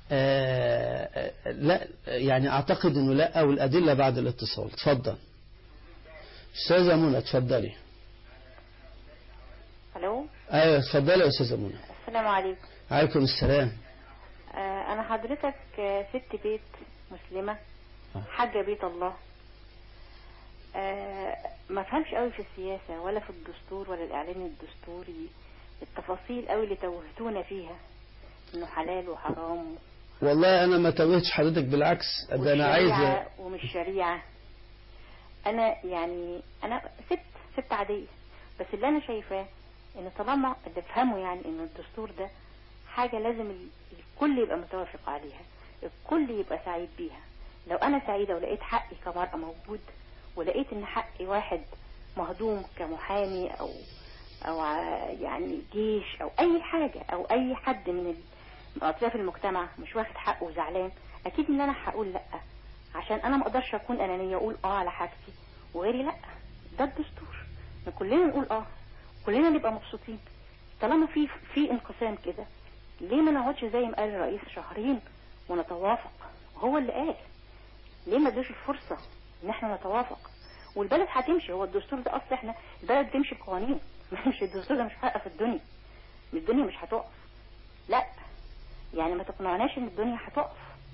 آه، آه، لا يعني أعتقد أنه لا أو الأدلة بعد الاتصال تفضل أستاذة منى تفضلي الو أيوة تفضلي يا أستاذة منى السلام عليكم عليكم السلام آه انا حضرتك آه، ست بيت مسلمة آه. حاجة بيت الله آه ما فهمش قوي في السياسة ولا في الدستور ولا الاعلان الدستوري التفاصيل قوي اللي توهتونا فيها انه حلال وحرام والله انا ما توهتش حضرتك بالعكس ده انا عايز والشريعة ومش شريعة انا يعني انا ست ست عادية بس اللي انا شايفاه ان طالما اللي افهمه يعني ان الدستور ده حاجة لازم ال- الكل يبقى متوافق عليها الكل يبقى سعيد بيها لو انا سعيدة ولقيت حقي كمرأة موجود ولقيت ان حقي واحد مهضوم كمحامي او او ع- يعني جيش او اي حاجة او اي حد من ال- من اطراف المجتمع مش واخد حقه وزعلان اكيد ان انا هقول لا عشان انا ما اقدرش اكون انانية اقول اه على حاجتي وغيري لا ده الدستور إن كلنا نقول اه كلنا نبقى مبسوطين طالما في في انقسام كده ليه ما نقعدش زي ما قال الرئيس شهرين ونتوافق وهو اللي قال ليه ما ادوش الفرصة ان احنا نتوافق والبلد هتمشي هو الدستور ده اصل احنا البلد تمشي بقوانين مش الدستور ده مش هيقف الدنيا الدنيا مش هتقف لا يعني ما تقنعناش ان الدنيا هتقف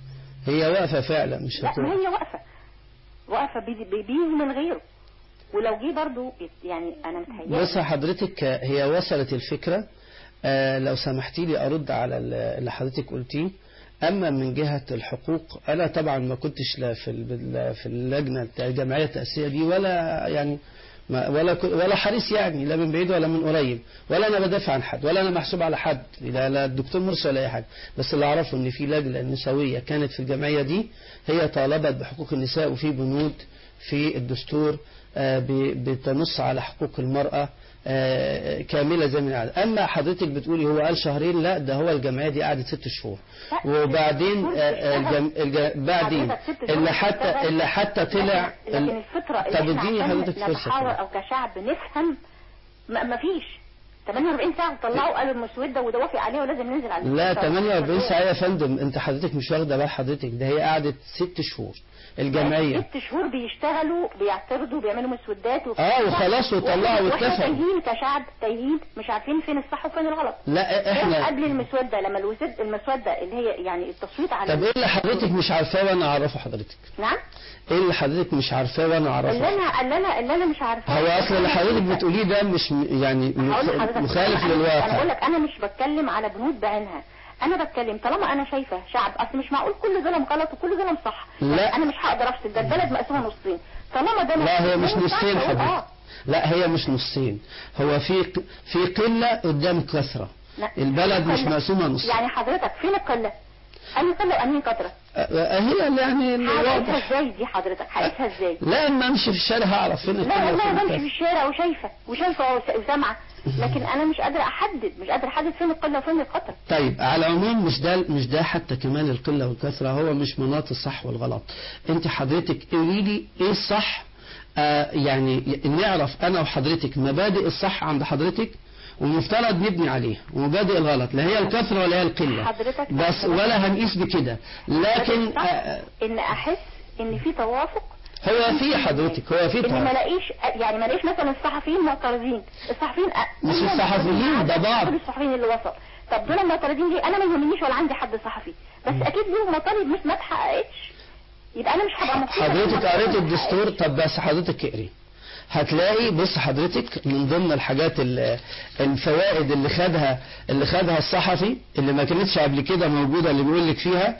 هي واقفة فعلا مش لا ما هتقول هي واقفة واقفة بي- بي- بيه من غيره ولو جه برضو يعني انا متهيألي بص حضرتك هي وصلت الفكرة آه، لو سمحتي لي أرد على ال- اللي حضرتك قلتيه أما من جهة الحقوق أنا طبعا ما كنتش لا في ال- في اللجنة بتاع الجمعية التأسيسية دي ولا يعني ما ولا ك- ولا حريص يعني لا من بعيد ولا من قريب ولا انا بدافع عن حد ولا انا محسوب على حد لا لا الدكتور مرسي ولا اي حاجه بس اللي اعرفه ان في لجنه نسويه كانت في الجمعيه دي هي طالبت بحقوق النساء وفي بنود في الدستور آه، ب- بتنص على حقوق المرأة آه، كاملة زي ما هي قاعدة. أما حضرتك بتقولي هو قال شهرين لا ده هو الجمعية دي قعدت ست شهور لا، وبعدين ست آه، آه، شهور الجم... الج... بعدين حضرتك ست شهور اللي حتى بتشتغل. اللي حتى طلع لكن لكن الفطرة اللي طب احنا اديني عشان حضرتك فرصة نتحاور كده. او كشعب نفهم ما ما فيش 48 ساعة طلعوا قالوا المسودة وده وافق عليه ولازم ننزل على لا الفطرة. 48 ساعة يا فندم انت حضرتك مش واخدة بال حضرتك ده هي قعدت ست شهور الجمعية ست شهور بيشتغلوا بيعترضوا بيعملوا مسودات وك- اه وخلاص وطلعوا واحنا واتفقوا تايهين كشعب تايهين مش عارفين فين الصح وفين الغلط لا كان احنا قبل المسودة لما الوسد المسودة اللي هي يعني التصويت على طب ايه اللي حضرتك مش عارفاه وانا اعرفه حضرتك نعم ايه اللي حضرتك مش عارفاه وانا اللي اعرفه انا اللي انا اللي انا مش عارفاه هو اصل اللي حضرتك بتقوليه ده مش م- يعني هقول مخ- لحضرتك مخالف أنا- انا بقول للواقع لك انا مش بتكلم على بنود بعينها انا بتكلم طالما انا شايفه شعب اصل مش معقول كل ظلم غلط وكل ظلم صح لا. يعني انا مش هقدر افصل ده البلد مقسومه نصين طالما ده لا هي مش ما ينفعش نصين أقول حضرتك اه لا هي مش نصين هو في ق- في قلة قدام كثرة لا. البلد مش قلة. مقسومة نص يعني حضرتك فين القله انهي قله وانهي كتره أ- هي اللي يعني اللي هقيسها واضح ازاي دي حضرتك هقيسها ازاي لا اما امشي في الشارع هعرف فين لا القلة والله وفين بمشي في الكثرة. الشارع وشايفه وشايفه وس- وسامعه لكن انا مش قادره احدد مش قادره احدد فين القله وفين الكتره طيب على العموم مش ده مش ده حتى كمان القلة والكثرة هو مش مناط الصح والغلط انت حضرتك قولي لي ايه الصح آه يعني نعرف انا وحضرتك مبادئ الصح عند حضرتك ومفترض نبني عليه ومبادئ الغلط لا هي الكثرة ولا هي القلة حضرتك- بس ولا هنقيس بكده لكن الصح آه ان احس ان في توافق هو في حضرتك هو في ان ما توافق. الاقيش يعني ما الاقيش مثلا الصحفيين معترضين الصحفيين أ- مش هم الصحفيين، ده بعض. دول الصحفيين اللي وصل طب دول معترضين ليه انا ما يهمنيش ولا عندي حد صحفي بس اكيد ليهم مطالب مش ما اتحققتش يبقى انا مش هبقى مبسوطه حضرتك لما قريت ما الدستور طب بس حضرتك اقري هتلاقي بص حضرتك من ضمن الحاجات ال- الفوائد اللي خدها اللي خدها الصحفي اللي ما كانتش قبل كده موجوده اللي بيقول لك فيها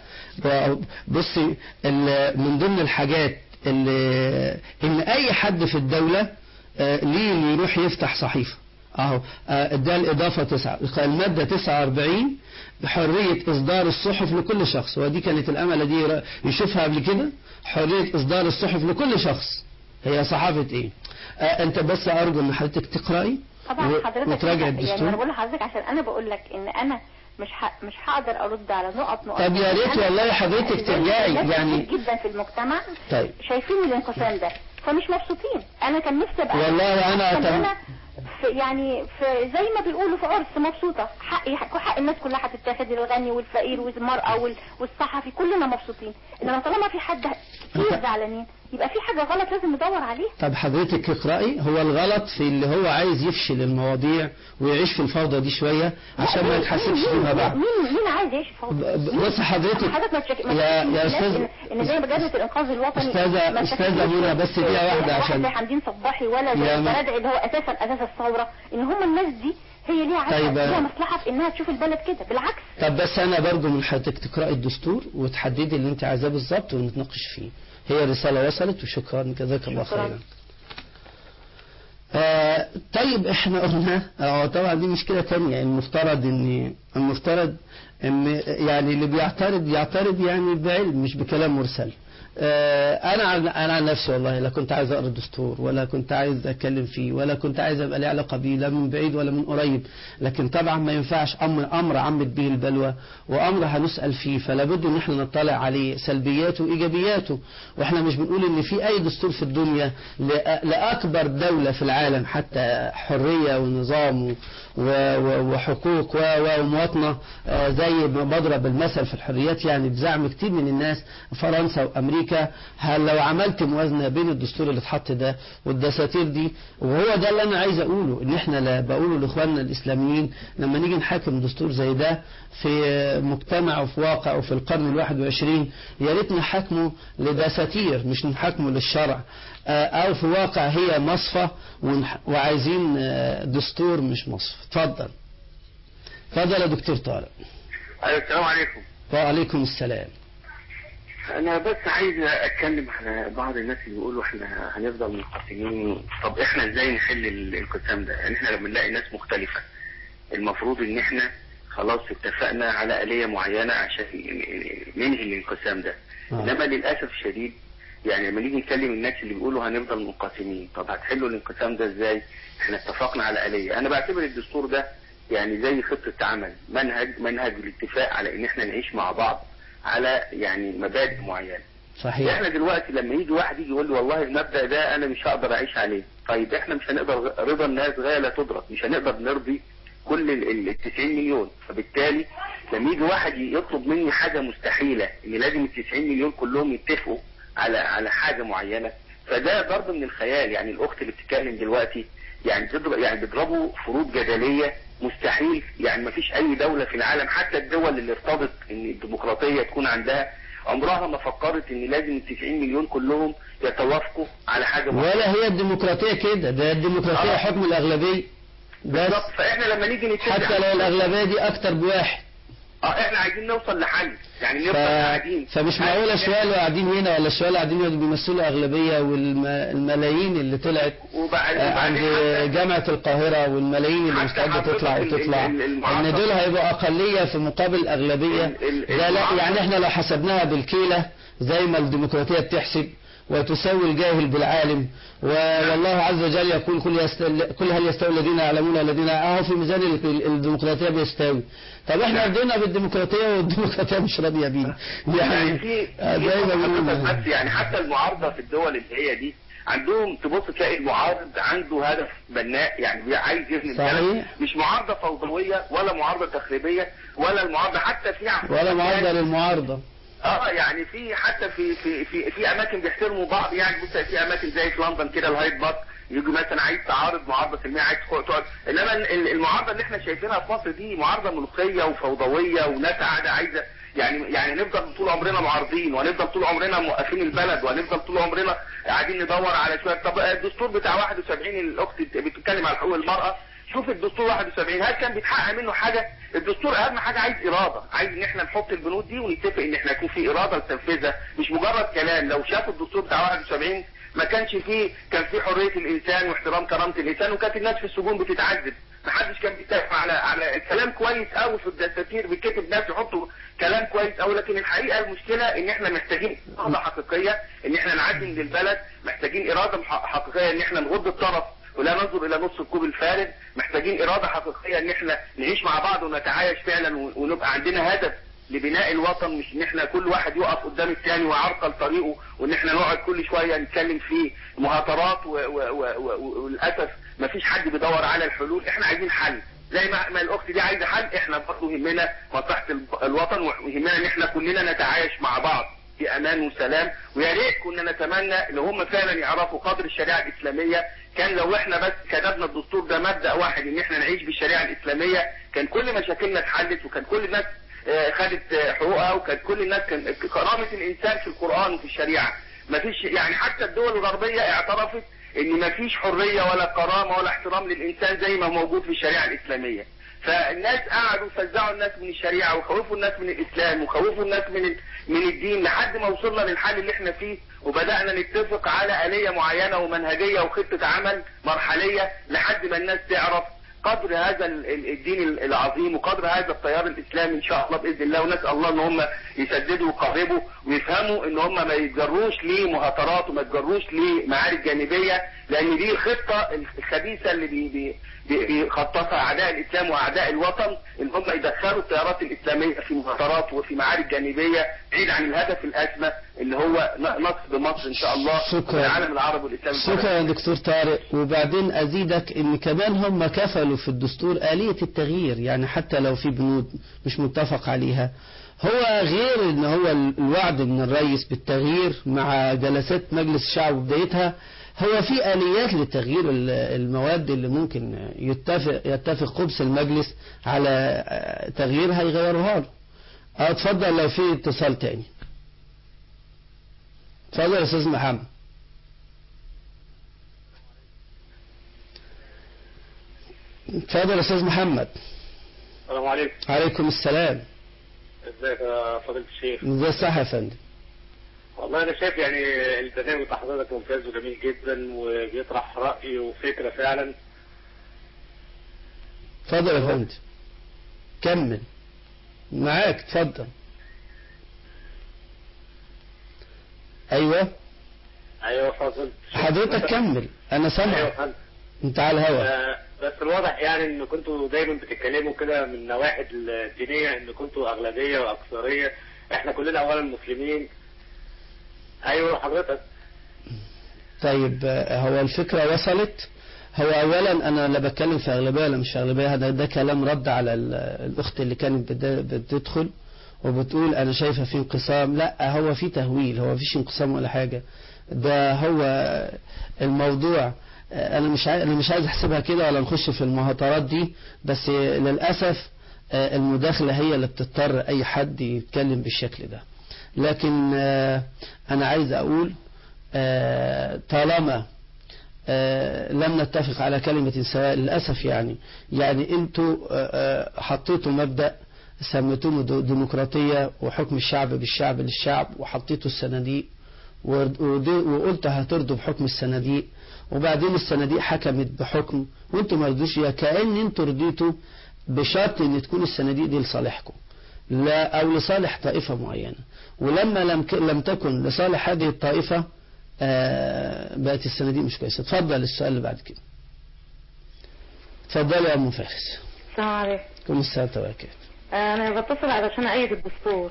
بصي ال- من ضمن الحاجات اللي ان اي حد في الدوله آه، ليه اللي يروح يفتح صحيفه اهو آه، ده الاضافه تسعة الماده 49 حريه اصدار الصحف لكل شخص ودي كانت الامله دي ر- يشوفها قبل كده حريه اصدار الصحف لكل شخص هي صحافه ايه آه انت بس ارجو ان حضرتك تقراي طبعا و- حضرتك وتراجع يعني انا الدستور بقول لحضرتك عشان انا بقول لك ان انا مش ح... مش هقدر ارد على نقط نقط طب يا ريت أنا- والله حضرتك زي- ترجعي، ناس يعني- كتير جدا في المجتمع طيب. شايفين الانقسام ده فمش مبسوطين انا كان نفسي ابقى والله أنا كان تم- أنا في يعني في زي ما بيقولوا في عرس مبسوطه حقي حق, حق الناس كلها هتتاخد الغني والفقير والمراه وال- والصحفي كلنا مبسوطين انما طالما في حد كتير زعلانين يبقى في حاجه غلط لازم ندور عليها طب حضرتك اقرأي هو الغلط في اللي هو عايز يفشل المواضيع ويعيش في الفوضى دي شوية عشان ما مين- يتحسبش مين- فيما مين- بعد مين مين عايز يعيش في فوضى؟ ب- ب- مين؟ بص حضرتك حضرتك ما تشك... ما يا تشككنيش يا الناس استاذ ان إن زي مجله الانقاذ الوطني أستاذة- ما أستاذة تشككنيش منى بس دقيقة في- واحدة واحد عشان- زي حمدين صباحي ولا يا زي م- البرادعي اللي هو اساسا اساس الثوره ان هم الناس دي هي ليها عايزة- طيب. ليها مصلحة في انها تشوف البلد كده بالعكس طب بس انا برضو من حضرتك تقراي الدستور وتحددي اللي انت عايزاه بالظبط ونتناقش فيه هي الرساله وصلت وشكرا جزاك الله شكراً. خيرا آه طيب احنا قلنا اه طبعا دي مشكله تانية المفترض ان المفترض ان يعني اللي بيعترض يعترض يعني بعلم مش بكلام مرسل آه، انا عن انا عن نفسي والله لا كنت عايز اقرا الدستور ولا كنت عايز اتكلم فيه ولا كنت عايز ابقى لي علاقه بيه لا من بعيد ولا من قريب لكن طبعا ما ينفعش امر امر عمت به البلوى وامر هنسال فيه فلا بد ان احنا نطلع عليه سلبياته وايجابياته واحنا مش بنقول ان في اي دستور في الدنيا لأ- لاكبر دوله في العالم حتى حريه ونظام و- و- وحقوق و- و- ومواطنه آه، زي ما بضرب المثل في الحريات يعني بزعم كتير من الناس فرنسا وامريكا هل لو عملت موازنه بين الدستور اللي اتحط ده والدساتير دي وهو ده اللي انا عايز اقوله ان احنا لا بقوله لاخواننا الاسلاميين لما نيجي نحاكم دستور زي ده في مجتمع وفي واقع وفي القرن الواحد وعشرين يا ريت نحاكمه لدساتير مش نحاكمه للشرع آه، او في واقع هي مصفى ونح- وعايزين آه، دستور مش مصفى اتفضل اتفضل يا دكتور طارق أيوة السلام عليكم وعليكم السلام انا بس عايز اتكلم على بعض الناس اللي بيقولوا احنا هنفضل منقسمين طب احنا ازاي نحل ال- الانقسام ده يعني احنا لما نلاقي ناس مختلفة المفروض ان احنا خلاص اتفقنا على آلية معينة عشان ننهي الانقسام ده آه. انما للاسف الشديد يعني لما نيجي نكلم الناس اللي بيقولوا هنفضل منقسمين طب هتحلوا الانقسام ده ازاي احنا اتفقنا على آلية انا بعتبر الدستور ده يعني زي خطة عمل منهج منهج الاتفاق على ان احنا نعيش مع بعض على يعني مبادئ معينة صحيح احنا دلوقتي لما يجي واحد يجي يقول لي والله المبدأ ده انا مش هقدر اعيش عليه طيب احنا مش هنقدر رضا الناس غاية لا تدرك مش هنقدر نرضي كل ال ال 90 مليون فبالتالي لما يجي واحد يطلب مني حاجة مستحيلة ان لازم ال 90 مليون كلهم يتفقوا على على حاجة معينة فده ضرب من الخيال يعني الاخت اللي بتتكلم دلوقتي يعني بتضرب يعني بيضربوا فروض جدلية مستحيل يعني ما فيش اي دولة في العالم حتى الدول اللي ارتضت ان الديمقراطية تكون عندها عمرها ما فكرت ان لازم ال 90 مليون كلهم يتوافقوا على حاجة معينة ولا هي الديمقراطية كده ده الديمقراطية آه. حكم الأغلبية بس بالظبط فاحنا لما نيجي نتفق حتى لو الأغلبية دي أكتر بواحد اه احنا عايزين نوصل لحل يعني ف... نفضل قاعدين فمش معقولة شوية اللي قاعدين هنا ولا شوية اللي قاعدين هنا بيمثلوا أغلبية والملايين اللي طلعت وبعد آه، عند وبعدين حتى- جامعة القاهرة والملايين اللي حتى مستعدة حضرتك تطلع ال- وتطلع ال- المعارضة- ان دول هيبقوا أقلية في مقابل الأغلبية ال- ال- ده لا المعارضة- يعني احنا لو حسبناها بالكيلة زي ما الديمقراطية بتحسب وتساوي الجاهل بالعالم و- والله عز وجل يقول كل, يستل... كل هل يستوي الذين يعلمون الذين اهو في ميزان ال- الديمقراطية بيستوي طب احنا رضينا بالديمقراطية والديمقراطية مش راضية بينا يعني في آه، في زي ما حضرتك بيقولوا بس يعني حتى المعارضة في الدول اللي هي دي عندهم تبص تلاقي المعارض عنده هدف بناء يعني عايز يبني صحيح. البلد. مش معارضة فوضوية ولا معارضة تخريبية ولا المعارضة حتى في ولا معارضة للمعارضة اه يعني في حتى في في في في اماكن بيحترموا بعض يعني بص في اماكن زي في لندن كده الهايد بارك يجي مثلا عايز تعارض معارضه سلميه عايز تقعد تقعد. انما ال- ال- المعارضه اللي احنا شايفينها في مصر دي معارضه ملوخيه وفوضويه وناس قاعده عايزه يعني يعني نفضل طول عمرنا معارضين وهنفضل طول عمرنا موقفين البلد وهنفضل طول عمرنا قاعدين ندور على شويه طب الدستور بتاع 71 الاخت بتتكلم على حقوق المراه شوف الدستور 71 هل كان بيتحقق منه حاجه الدستور اهم حاجه عايز اراده عايز ان احنا نحط البنود دي ونتفق ان احنا يكون في اراده لتنفيذها مش مجرد كلام لو شافوا الدستور بتاع 71 ما كانش فيه كان فيه حريه الانسان واحترام كرامه الانسان وكانت الناس في السجون بتتعذب ما حدش كان بيتفق على على الكلام كويس قوي في الدساتير بيتكتب ناس يحطوا كلام كويس قوي لكن الحقيقه المشكله ان احنا محتاجين اراده حقيقيه ان احنا نعدي من البلد محتاجين اراده ح- حقيقيه ان احنا نغض الطرف ولا ننظر الى نص الكوب الفارغ محتاجين اراده حقيقيه ان احنا نعيش مع بعض ونتعايش فعلا و- ونبقى عندنا هدف لبناء الوطن مش ان احنا كل واحد يقف قدام الثاني ويعرقل طريقه وان احنا نقعد كل شويه نتكلم في مهاترات و- و- و- و- وللاسف ما فيش حد بيدور على الحلول احنا عايزين حل زي ما ما الاخت دي عايزه حل احنا برضه يهمنا مصلحه ال- الوطن ويهمنا ان احنا كلنا نتعايش مع بعض في امان وسلام ويا ريت كنا نتمنى ان هم فعلا يعرفوا قدر الشريعه الاسلاميه كان لو احنا بس كتبنا الدستور ده مبدا واحد ان احنا نعيش بالشريعه الاسلاميه كان كل مشاكلنا اتحلت وكان كل الناس آه، خدت آه، حقوقها وكانت كل الناس كان كرامه الانسان في القران وفي الشريعه مفيش يعني حتى الدول الغربيه اعترفت ان مفيش حريه ولا كرامه ولا احترام للانسان زي ما موجود في الشريعه الاسلاميه فالناس قعدوا فزعوا الناس من الشريعه وخوفوا الناس من الاسلام وخوفوا الناس من ال- من الدين لحد ما وصلنا للحال اللي احنا فيه وبدانا نتفق على اليه معينه ومنهجيه وخطه عمل مرحليه لحد ما الناس تعرف قدر هذا ال- ال- الدين ال- العظيم وقدر هذا التيار الاسلامي ان شاء الله باذن الله ونسال الله ان هم يسددوا ويقربوا ويفهموا ان هم ما يتجروش لمهاترات وما يتجروش لمعارك جانبيه لان دي الخطه الخبيثه اللي بي بي بي- بيخططها اعداء الاسلام واعداء الوطن ان هم يدخلوا التيارات الاسلاميه في مهاترات وفي معارك جانبيه بعيد عن الهدف الاسمى اللي هو ن- نصب مصر ان شاء الله شكراً. والعالم العربي والاسلامي شكرا يا دكتور طارق وبعدين أزيدك إن كمان هم كفلوا في الدستور آلية التغيير يعني حتى لو في بنود مش متفق عليها هو غير ان هو الوعد من الرئيس بالتغيير مع جلسات مجلس الشعب وبدايتها هو في آليات لتغيير ال- المواد اللي ممكن يتفق يتفق خبز المجلس على آه، تغييرها يغيروها له آه، اتفضل لو في اتصال تاني اتفضل يا استاذ محمد اتفضل يا استاذ محمد السلام عليكم عليكم السلام ازيك يا فضيلة الشيخ ازاي الصحة يا فندم والله انا شايف يعني البرنامج بتاع حضرتك ممتاز وجميل جدا وبيطرح رأي وفكرة فعلا اتفضل يا فندم كمل معاك اتفضل ايوه ايوه فضل حضرتك كمل انا ايوه سامعك فضل انت على الهوا آه، بس الواضح يعني ان كنتوا دايما بتتكلموا كده من النواحي الدينية ان كنتوا اغلبية واكثرية احنا كلنا اولا مسلمين ايوه حضرتك طيب آه، هو الفكرة وصلت هو اولا انا لا بتكلم في اغلبيه ولا مش اغلبيه هذا ده كلام رد على ال- الاخت اللي كانت بت- بتدخل وبتقول انا شايفه في انقسام لا هو في تهويل هو فيش انقسام ولا حاجه ده هو الموضوع آه، انا مش عايز انا مش عايز احسبها كده ولا نخش في المهاترات دي بس للاسف آه، المداخله هي اللي بتضطر اي حد يتكلم بالشكل ده لكن آه، انا عايز اقول آه، طالما آه، لم نتفق على كلمة سواء للأسف يعني يعني انتوا آه، آه، حطيتوا مبدأ سميتوه دو- ديمقراطية وحكم الشعب بالشعب للشعب وحطيتوا الصناديق ورد- ودي- وقلت هترضوا بحكم الصناديق وبعدين الصناديق حكمت بحكم وانتوا ما رضوش يا كأن انتوا رضيتوا بشرط ان تكون الصناديق دي لصالحكم لا او لصالح طائفة معينة ولما لم ك- لم تكن لصالح هذه الطائفة آه، بقت الصناديق مش كويسة اتفضل السؤال اللي بعد كده اتفضل يا ام فارس السلام عليكم كل السنة وبركاته انا بتصل علشان ايد الدستور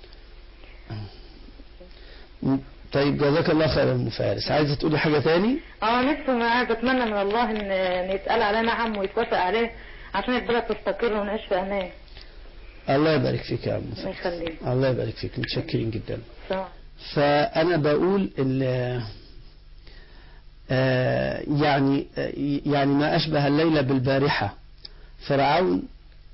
م- طيب جزاك الله خير يا ام فارس عايزة تقولي حاجة تاني اه نفسي انا بتمنى من الله ان ان يتقال عليه نعم ويتوافق عليه عشان البلد تستقر ونعيش في امان الله يبارك فيك يا ام الله فارس يخليك الله يبارك فيك متشكرين جدا السلام فأنا بقول ال- آه، يعني آه، يعني ما أشبه الليلة بالبارحة فرعون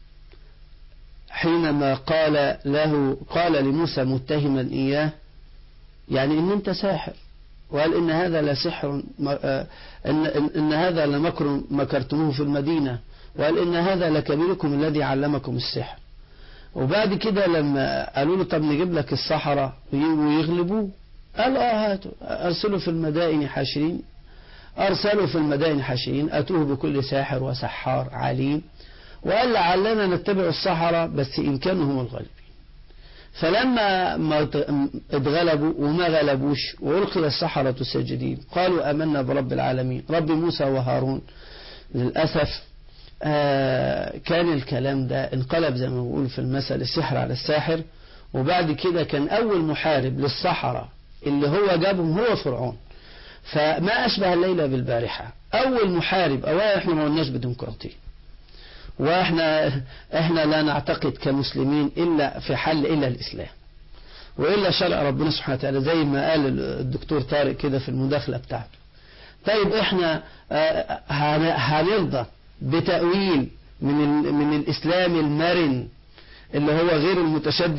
حينما قال له قال لموسى متهما إياه يعني إن أنت ساحر وقال إن هذا لسحر م- آه، إن, إن, إن هذا لمكر مكرتموه في المدينة وقال إن هذا لكبيركم الذي علمكم السحر وبعد كده لما قالوا له طب نجيب لك الصحراء ويغلبوه قال اه هاتوا ارسلوا في المدائن حاشرين ارسلوا في المدائن حاشرين اتوه بكل ساحر وسحار عليم وقال لعلنا نتبع الصحراء بس ان كانوا هم الغالبين فلما ما ت- اتغلبوا وما غلبوش والقي السحرة ساجدين قالوا امنا برب العالمين رب موسى وهارون للاسف آه، كان الكلام ده انقلب زي ما بقول في المثل السحر على الساحر وبعد كده كان أول محارب للصحراء اللي هو جابهم هو فرعون فما أشبه الليلة بالبارحة أول محارب أولا إحنا ما قلناش بديمقراطية وإحنا إحنا لا نعتقد كمسلمين إلا في حل إلا الإسلام وإلا شرع ربنا سبحانه وتعالى زي ما قال الدكتور طارق كده في المداخلة بتاعته طيب احنا آه، هن- هنرضى بتأويل من ال- من الإسلام المرن اللي هو غير المتشدد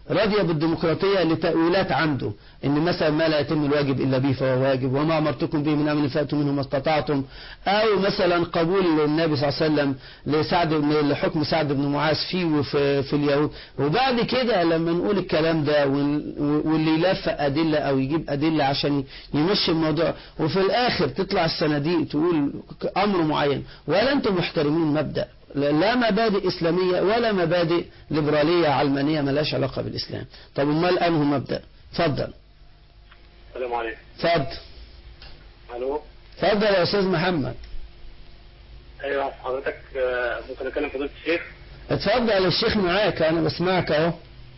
رضي بالديمقراطية لتأويلات عنده ان مثلا ما لا يتم الواجب الا به فهو واجب وما امرتكم به من امر فاتوا منه ما استطعتم او مثلا قبول النبي صلى الله عليه وسلم لسعد بن- لحكم سعد بن معاذ فيه وفي في اليهود وبعد كده لما نقول الكلام ده وال- واللي يلف ادله او يجيب ادله عشان يمشي الموضوع وفي الاخر تطلع الصناديق تقول امر معين ولا انتم محترمين مبدا لا مبادئ إسلامية ولا مبادئ ليبرالية علمانية ملاش علاقة بالإسلام طب امال أنه مبدأ اتفضل السلام عليكم اتفضل الو اتفضل يا أستاذ محمد ايوه حضرتك آه، ممكن اكلم فضيله الشيخ اتفضل الشيخ معاك أنا بسمعك أهو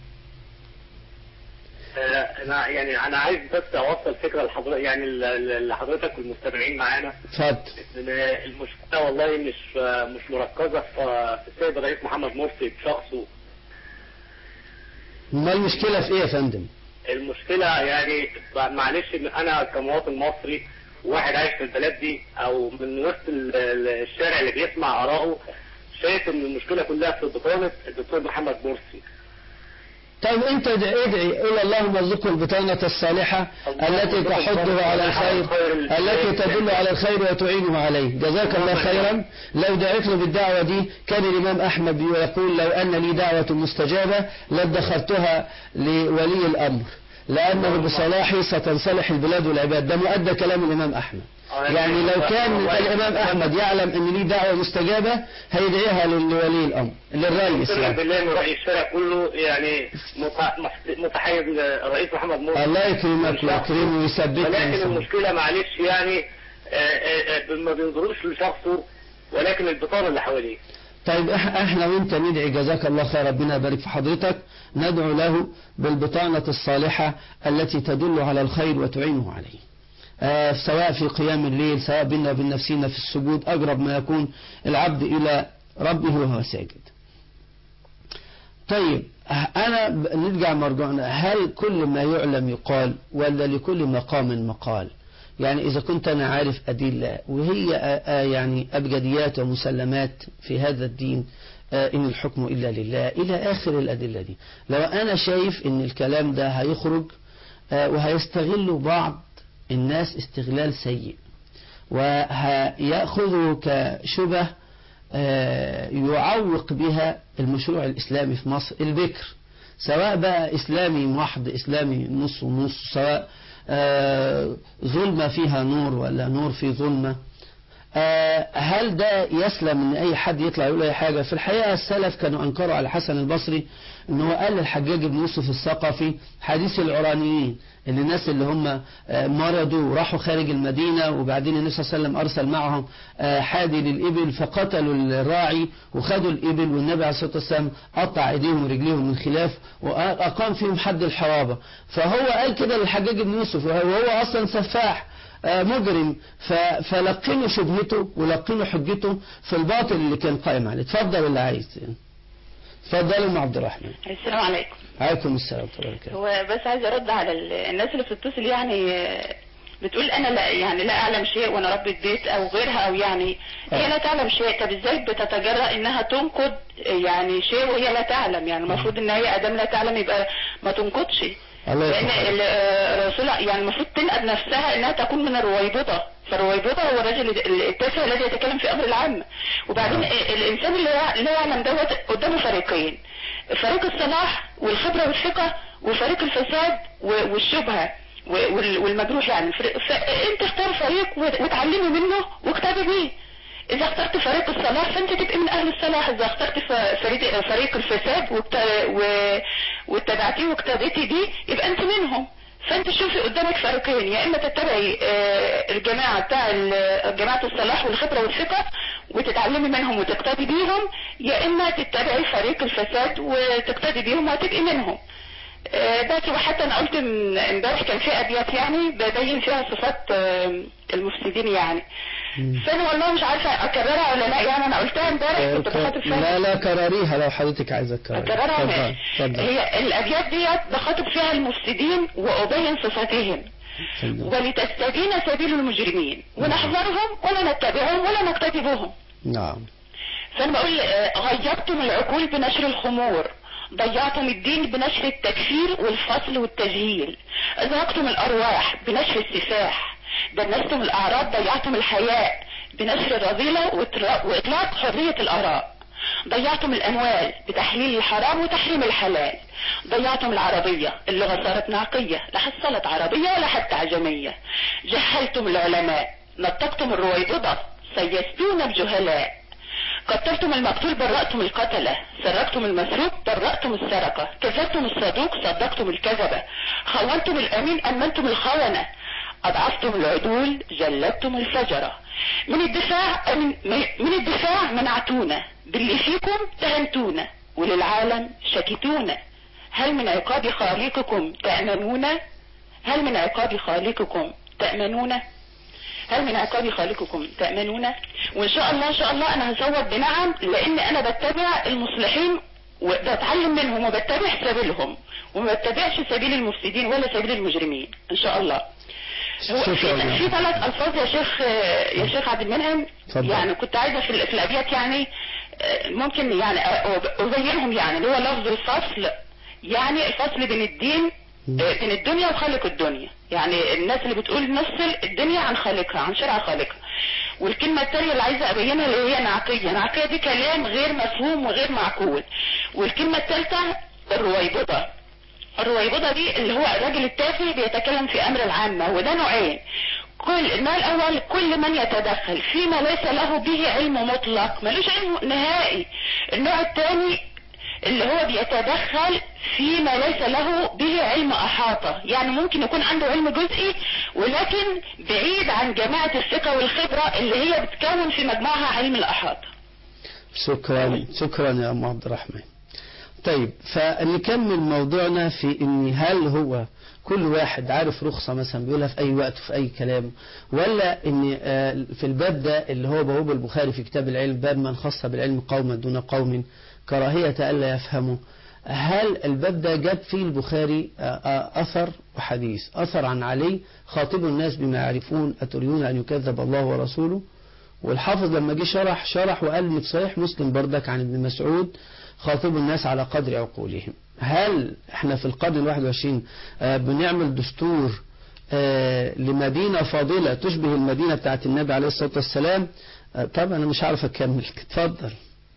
آه، انا يعني انا عايز بس اوصل فكره لحضرتك يعني ل- ل- لحضرتك والمستمعين معانا اتفضل ان المشكله والله مش آه، مش مركزه في في السيد الرئيس محمد مرسي بشخصه امال المشكلة في إيه يا فندم المشكله يعني معلش ان انا كمواطن مصري واحد عايش في البلد دي او من وسط ال- ال- الشارع اللي بيسمع ارائه شايف ان المشكله كلها في بطانه الدكتور محمد مرسي طيب أنت ادعي ادعي قول اللهم ارزقه البطانة الصالحة التي تحضه على الخير التي تدل على الخير وتعينه عليه جزاك الله خيرا لو دعيت له بالدعوة دي كان الإمام أحمد يقول لو أن لي دعوة مستجابة لادخرتها لولي الأمر لأنه بصلاحي ستنصلح البلاد والعباد ده مؤدى كلام الإمام أحمد يعني لو كان الإمام أحمد يعلم أن لي دعوة مستجابة هيدعيها لولي الأمر للرئيس اقسم يعني بالله ان راي الشارع كله يعني مت- محت- متحيز للرئيس محمد مرسي الله يكرمك ويكرمه ويثبتنا ولكن إن شاء الله. المشكله معلش يعني آه، آه، آه، ما بينظروش لشخصه ولكن البطانه اللي حواليه طيب إح- احنا وانت ندعي جزاك الله خير ربنا يبارك في حضرتك ندعو له بالبطانة الصالحة التي تدل على الخير وتعينه عليه آه سواء في قيام الليل سواء بيننا وبين نفسنا في السجود أقرب ما يكون العبد إلى ربه وهو ساجد طيب أنا ب- نرجع مرجعنا هل كل ما يعلم يقال ولا لكل مقام مقال يعني إذا كنت أنا عارف أدلة وهي آه، آه، يعني أبجديات ومسلمات في هذا الدين آه، إن الحكم إلا لله إلى آخر الأدلة دي لو أنا شايف إن الكلام ده هيخرج آه، وهيستغل بعض الناس استغلال سيء وهيأخذه كشبه آه، يعوق بها المشروع الإسلامي في مصر البكر سواء بقى إسلامي محض إسلامي نص ونص سواء آه، ظلمة فيها نور ولا نور في ظلمة آه، هل ده يسلم ان اي حد يطلع يقول اي حاجة في الحقيقة السلف كانوا انكروا على الحسن البصري ان هو قال للحجاج بن يوسف الثقفي حديث العرانيين ان الناس اللي هم آه، مرضوا وراحوا خارج المدينة وبعدين النبي صلى الله عليه وسلم ارسل معهم آه، حادي للابل فقتلوا الراعي وخدوا الابل والنبي عليه الصلاة والسلام قطع ايديهم ورجليهم من خلاف واقام فيهم حد الحرابة فهو قال كده للحجاج بن يوسف وهو اصلا سفاح آه، مجرم ف- فلقنوا شبهته ولقنوا حجته في الباطل اللي كان قائم عليه اتفضل اللي عايز اتفضل ام عبد الرحمن السلام عليكم عليكم السلام ورحمه الله وبركاته هو بس عايز ارد على ال- الناس اللي بتتصل يعني آه، بتقول انا لا يعني لا اعلم شيء وانا ربة بيت او غيرها او يعني هي لا تعلم شيء طب ازاي بتتجرأ انها تنقد يعني شيء وهي لا تعلم يعني المفروض ان هي ادام لا تعلم يبقى ما تنقدش الله لان يرحمه ال- آه، الرسول يعني المفروض تنقد نفسها انها تكون من الرويبضه فالرويبضه هو الرجل التافه الذي يتكلم في امر العام وبعدين ال- الانسان اللي يع- لا يعلم دوت قدامه فريقين فريق الصلاح والخبره والثقه وفريق الفساد و- والشبهه و- وال- والمجروح يعني فريق- فانت اختار فريق وت- وتعلمي منه واقتدي بيه إذا اخترت فريق الصلاح فأنت تبقى من أهل الصلاح إذا اخترت ف- فريق, فريق الفساد وابت- و- واتبعتيه واقتديتي بيه يبقى أنت منهم فأنت شوفي قدامك فريقين يا إما تتبعي آه، الجماعة بتاع ال- جماعة الصلاح والخبرة والثقة وتتعلمي منهم وتقتدي بيهم يا إما تتبعي فريق الفساد وتقتدي بيهم وتبقي منهم آه، بس وحتى انا قلت من- امبارح كان في ابيات يعني ببين فيها صفات آه، المفسدين يعني فانا والله مش عارفه اكررها ولا لا يعني انا قلتها امبارح كنت بخاطب فيها لا لا كرريها لو حضرتك عايزة تكرريها اكررها اتفضل ماشي. اتفضل هي الابيات ديت بخاطب فيها المفسدين وابين صفاتهم اتفضل. ولتستبين سبيل المجرمين ونحذرهم ولا نتبعهم ولا نقتدي بهم نعم فانا بقول آه، غيبتم العقول بنشر الخمور ضيعتم الدين بنشر التكفير والفصل والتجهيل أزهقتم الأرواح بنشر السفاح دنستم الأعراض ضيعتم الحياء بنشر الرذيلة وإطلاق- وإطلاق حرية الآراء ضيعتم الأموال بتحليل الحرام وتحريم الحلال ضيعتم العربية اللغة صارت ناقية لا حصلت عربية ولا حتى عجمية جهلتم العلماء نطقتم الرويبضة سيستون الجهلاء قتلتم المقتول برأتم القتلة سرقتم المسروق برأتم السرقة كذبتم الصدوق صدقتم الكذبة خونتم الأمين أمنتم الخونة أضعفتم العدول جلدتم الفجرة من الدفاع من, من الدفاع منعتونا باللي فيكم تهنتونا وللعالم شكيتونا هل من عقاب خالقكم تأمنون هل من عقاب خالقكم تأمنون هل من عقاب خالقكم تأمنون وإن شاء الله إن شاء الله أنا هزود بنعم لأن أنا بتبع المصلحين وبتعلم منهم وبتبع سبيلهم وما بتبعش سبيل المفسدين ولا سبيل المجرمين إن شاء الله هو في شكراً. في ثلاث ألفاظ يا شيخ يا شيخ عبد المنعم اتفضل. يعني كنت عايزة في ال- في الأبيات يعني آه، ممكن يعني أ- أبينهم يعني اللي هو لفظ الفصل يعني الفصل بين الدين آه، بين الدنيا وخالق الدنيا يعني الناس اللي بتقول نفصل الدنيا عن خالقها عن شرع خالقها والكلمة التانية اللي عايزة أبينها اللي هي نعقية نعقية دي كلام غير مفهوم وغير معقول والكلمة الثالثة الرويبضة الرويبضة دي اللي هو الراجل التافه بيتكلم في أمر العامة وده نوعين كل النوع الأول كل من يتدخل فيما ليس له به علم مطلق ملوش علم نهائي النوع الثاني اللي هو بيتدخل فيما ليس له به علم أحاطة يعني ممكن يكون عنده علم جزئي ولكن بعيد عن جماعة الثقة والخبرة اللي هي بتكون في مجموعها علم الأحاطة شكرا شكرا يا أم عبد الرحمن طيب فنكمل موضوعنا في ان هل هو كل واحد عارف رخصة مثلا بيقولها في أي وقت في أي كلام ولا ان آه، في الباب ده اللي هو بواب البخاري في كتاب العلم باب من خص بالعلم قوما دون قوم كراهية ألا يفهموا هل الباب ده جاب فيه البخاري آه، آه، أثر وحديث أثر عن علي خاطب الناس بما يعرفون أتريدون أن يكذب الله ورسوله والحافظ لما جه شرح شرح وقال إن في صحيح مسلم بردك عن ابن مسعود خاطب الناس على قدر عقولهم هل احنا في القرن الواحد وعشرين آه، بنعمل دستور آه، لمدينة فاضلة تشبه المدينة بتاعت النبي عليه الصلاة والسلام آه، طبعا أنا مش عارف أكمل اتفضل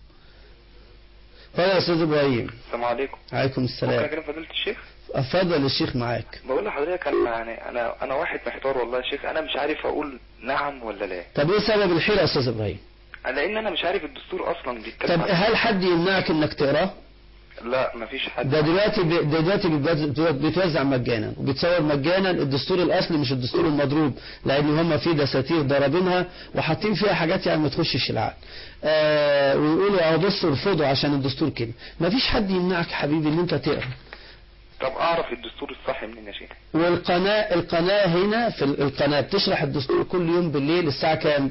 اتفضل يا أستاذ إبراهيم السلام عليكم عليكم ممكن السلام اكلم فضيلة الشيخ اتفضل الشيخ معاك بقول لحضرتك انا يعني انا انا واحد محتار والله يا شيخ انا مش عارف اقول نعم ولا لا طب ايه سبب الحيرة يا أستاذ إبراهيم لان انا مش عارف الدستور اصلا بيتكلم طب عن هل حد يمنعك انك تقراه لا مفيش حد ده دلوقتي بي- ده دلوقتي بيتوزع- بيتوزع مجانا وبيتصور مجانا الدستور الاصلي مش الدستور المضروب لان هم في دساتير ضاربينها وحاطين فيها حاجات يعني ما تخشش العقل آه ويقولوا اه بصوا ارفضوا عشان الدستور كده ما فيش حد يمنعك يا حبيبي ان انت تقرا طب اعرف الدستور الصح منين يا شيخ والقناة القناة هنا في ال- القناة بتشرح الدستور كل يوم بالليل الساعة كام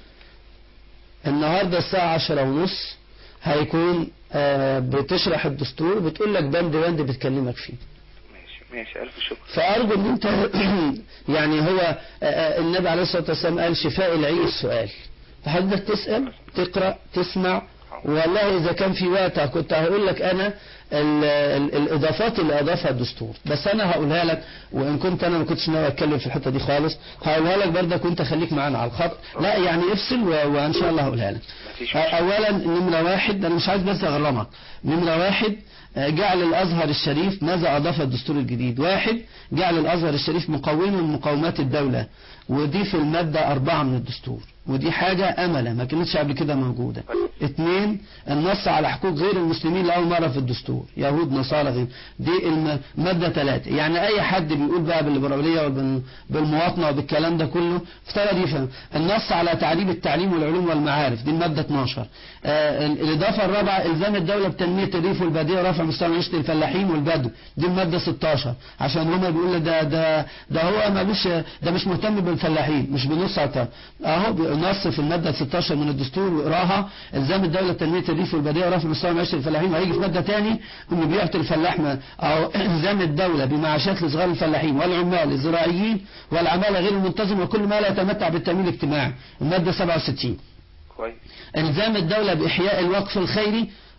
النهاردة الساعة عشرة ونص هيكون آه بتشرح الدستور بتقول لك بند بند بتكلمك فيه ماشي ماشي الف شكر فأرجو ان انت يعني هو آه، آه، النبي عليه الصلاة والسلام قال شفاء العي السؤال فحضرتك تسأل تقرأ تسمع والله إذا كان في وقت كنت هقول لك أنا ال ال الإضافات اللي أضافها الدستور بس أنا هقولها لك وإن كنت أنا ما كنتش ناوي أتكلم في الحتة دي خالص هقولها لك برضك وأنت خليك معانا على الخط لا يعني افصل و- وإن شاء الله هقولها لك أولا نمرة واحد أنا مش عايز بس أغرمك نمرة واحد آه، جعل الأزهر الشريف ماذا أضاف الدستور الجديد واحد جعل الأزهر الشريف مقوما من مقومات الدولة ودي في المادة أربعة من الدستور ودي حاجة أملة ما كانتش قبل كده موجودة اثنين النص على حقوق غير المسلمين لأول مرة في الدستور يهود نصارى غير دي الم- مادة ثلاثة يعني أي حد بيقول بقى بالليبرالية وبالمواطنة وبالكلام ده كله افترض يفهم النص على تعريب التعليم والعلوم والمعارف دي المادة 12 آه ال- الإضافة الرابعة إلزام الدولة بتنمية الريف والبادية ورفع مستوى معيشة الفلاحين والبدو دي المادة 16 عشان هما بيقولوا ده ده ده هو ما مش ده مش مهتم بالفلاحين مش بنص على التعب. اهو بي- نص في المادة 16 من الدستور واقراها الزام الدولة تنمية الريف والبادية ورفع مستوى معيشة الفلاحين وهيجي في مادة تاني انه بيعطي الفلاح ما او الزام الدولة بمعاشات لصغار الفلاحين والعمال الزراعيين والعمالة غير المنتظمة وكل ما لا يتمتع بالتأمين الاجتماعي المادة 67 كويس الزام الدولة بإحياء الوقف الخيري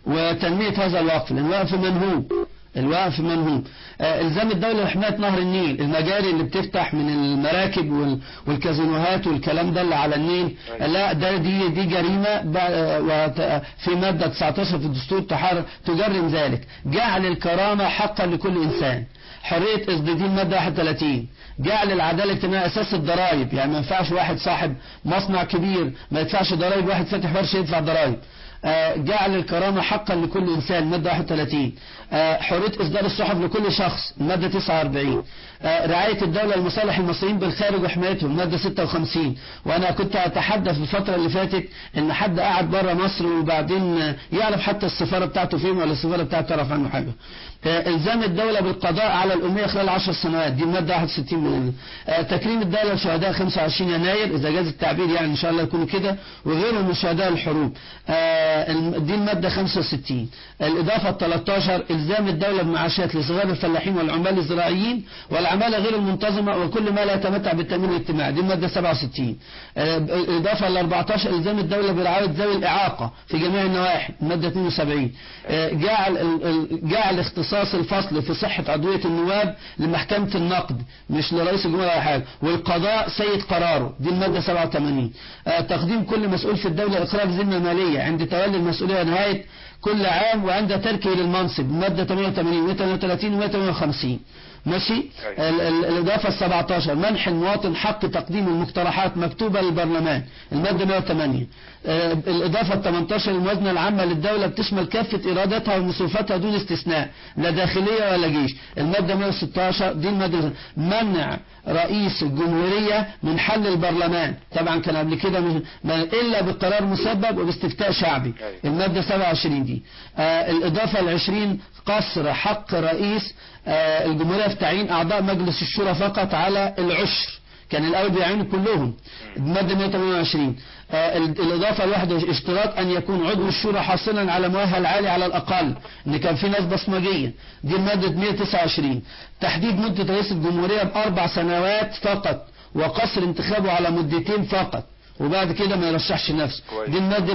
وتنمية هذا الوقف لأن الوقف منهوب الوقف منهوب آه، الزام الدولة لحماية نهر النيل المجاري اللي بتفتح من المراكب وال- والكازينوهات والكلام ده اللي على النيل لا ده دي دي جريمة ب- آه، وت- في مادة 19 في الدستور تحر تجرم ذلك جعل الكرامة حقا لكل إنسان حرية إصدار دي المادة 31 جعل العدالة الاجتماعية أساس الضرائب يعني ما ينفعش واحد صاحب مصنع كبير ما يدفعش ضرائب واحد فاتح ورشة يدفع ضرائب آه، جعل الكرامة حقا لكل إنسان مادة 31 آه، حرية إصدار الصحف لكل شخص مادة 49 آه، رعاية الدولة لمصالح المصريين بالخارج وحمايتهم مادة 56 وأنا كنت أتحدث الفترة اللي فاتت إن حد قاعد بره مصر وبعدين آه، يعرف حتى السفارة بتاعته فين ولا السفارة بتاعته تعرف عنه حاجة آه، إلزام الدولة بالقضاء على الأمية خلال 10 سنوات دي المادة 61 من آه، تكريم الدولة لشهداء 25 يناير إذا جاز التعبير يعني إن شاء الله يكونوا كده وغيرهم من شهداء الحروب آه، الم- دي المادة 65 الإضافة 13 إلزام الدولة بمعاشات لصغار الفلاحين والعمال الزراعيين والعمالة غير المنتظمة وكل ما لا يتمتع بالتأمين الاجتماعي دي المادة 67 آه، الإضافة ل 14 إلزام الدولة برعاية ذوي الإعاقة في جميع النواحي المادة 72 آه، جعل ال- ال- جعل اختصاص الفصل في صحة أدوية النواب لمحكمة النقد مش لرئيس الجمهورية ولا حاجة والقضاء سيد قراره دي المادة 87 آه، تقديم كل مسؤول في الدولة إخراج ذمة مالية عند تولي المسؤولية نهاية كل عام وعند تركه للمنصب مادة 88 و 38 و 158 ماشي ال- ال- الإضافة ال 17 منح المواطن حق تقديم المقترحات مكتوبة للبرلمان المادة 108 آه، الإضافة ال 18 الموازنة العامة للدولة بتشمل كافة إيراداتها ومصروفاتها دون استثناء لا داخلية ولا جيش المادة 116 دي المادة منع رئيس الجمهورية من حل البرلمان طبعا كان قبل كده مش- ما- إلا بقرار مسبب وباستفتاء شعبي المادة 27 دي آه الإضافة العشرين قصر حق رئيس آه الجمهورية في تعيين أعضاء مجلس الشورى فقط على العشر كان الأول بيعينوا كلهم المادة 128 آه ال- الإضافة الواحدة اشتراط أن يكون عضو الشورى حاصلا على مؤهل عالي على الأقل إن كان في ناس بصمجية دي المادة 129 تحديد مدة رئيس الجمهورية بأربع سنوات فقط وقصر انتخابه على مدتين فقط وبعد كده ما يرشحش نفسه دي المادة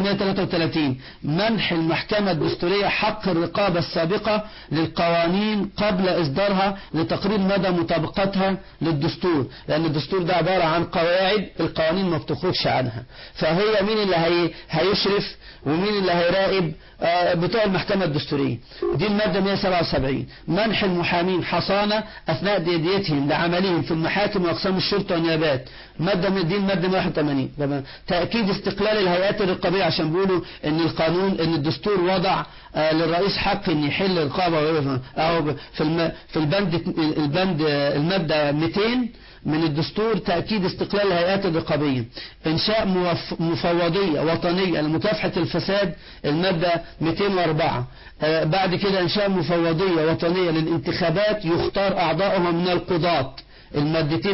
133 منح المحكمة الدستورية حق الرقابة السابقة للقوانين قبل إصدارها لتقرير مدى مطابقتها للدستور لأن الدستور ده عبارة عن قواعد القوانين ما بتخرجش عنها فهي مين اللي هي هيشرف ومين اللي هيراقب آه، بتوع المحكمة الدستورية دي المادة 177 منح المحامين حصانة أثناء ديديتهم لعملهم في المحاكم وأقسام الشرطة والنيابات مادة من دي المادة 181 تمام. تأكيد استقلال الهيئات الرقابية عشان بيقولوا إن القانون إن الدستور وضع آه، للرئيس حق إن يحل الرقابة ويقف- أو في الم في البند البند آه، المادة 200 من الدستور تأكيد استقلال الهيئات الرقابية إنشاء موف- مفوضية وطنية لمكافحة الفساد المادة 204 آه، بعد كده إنشاء مفوضية وطنية للانتخابات يختار أعضاؤها من القضاة المادتين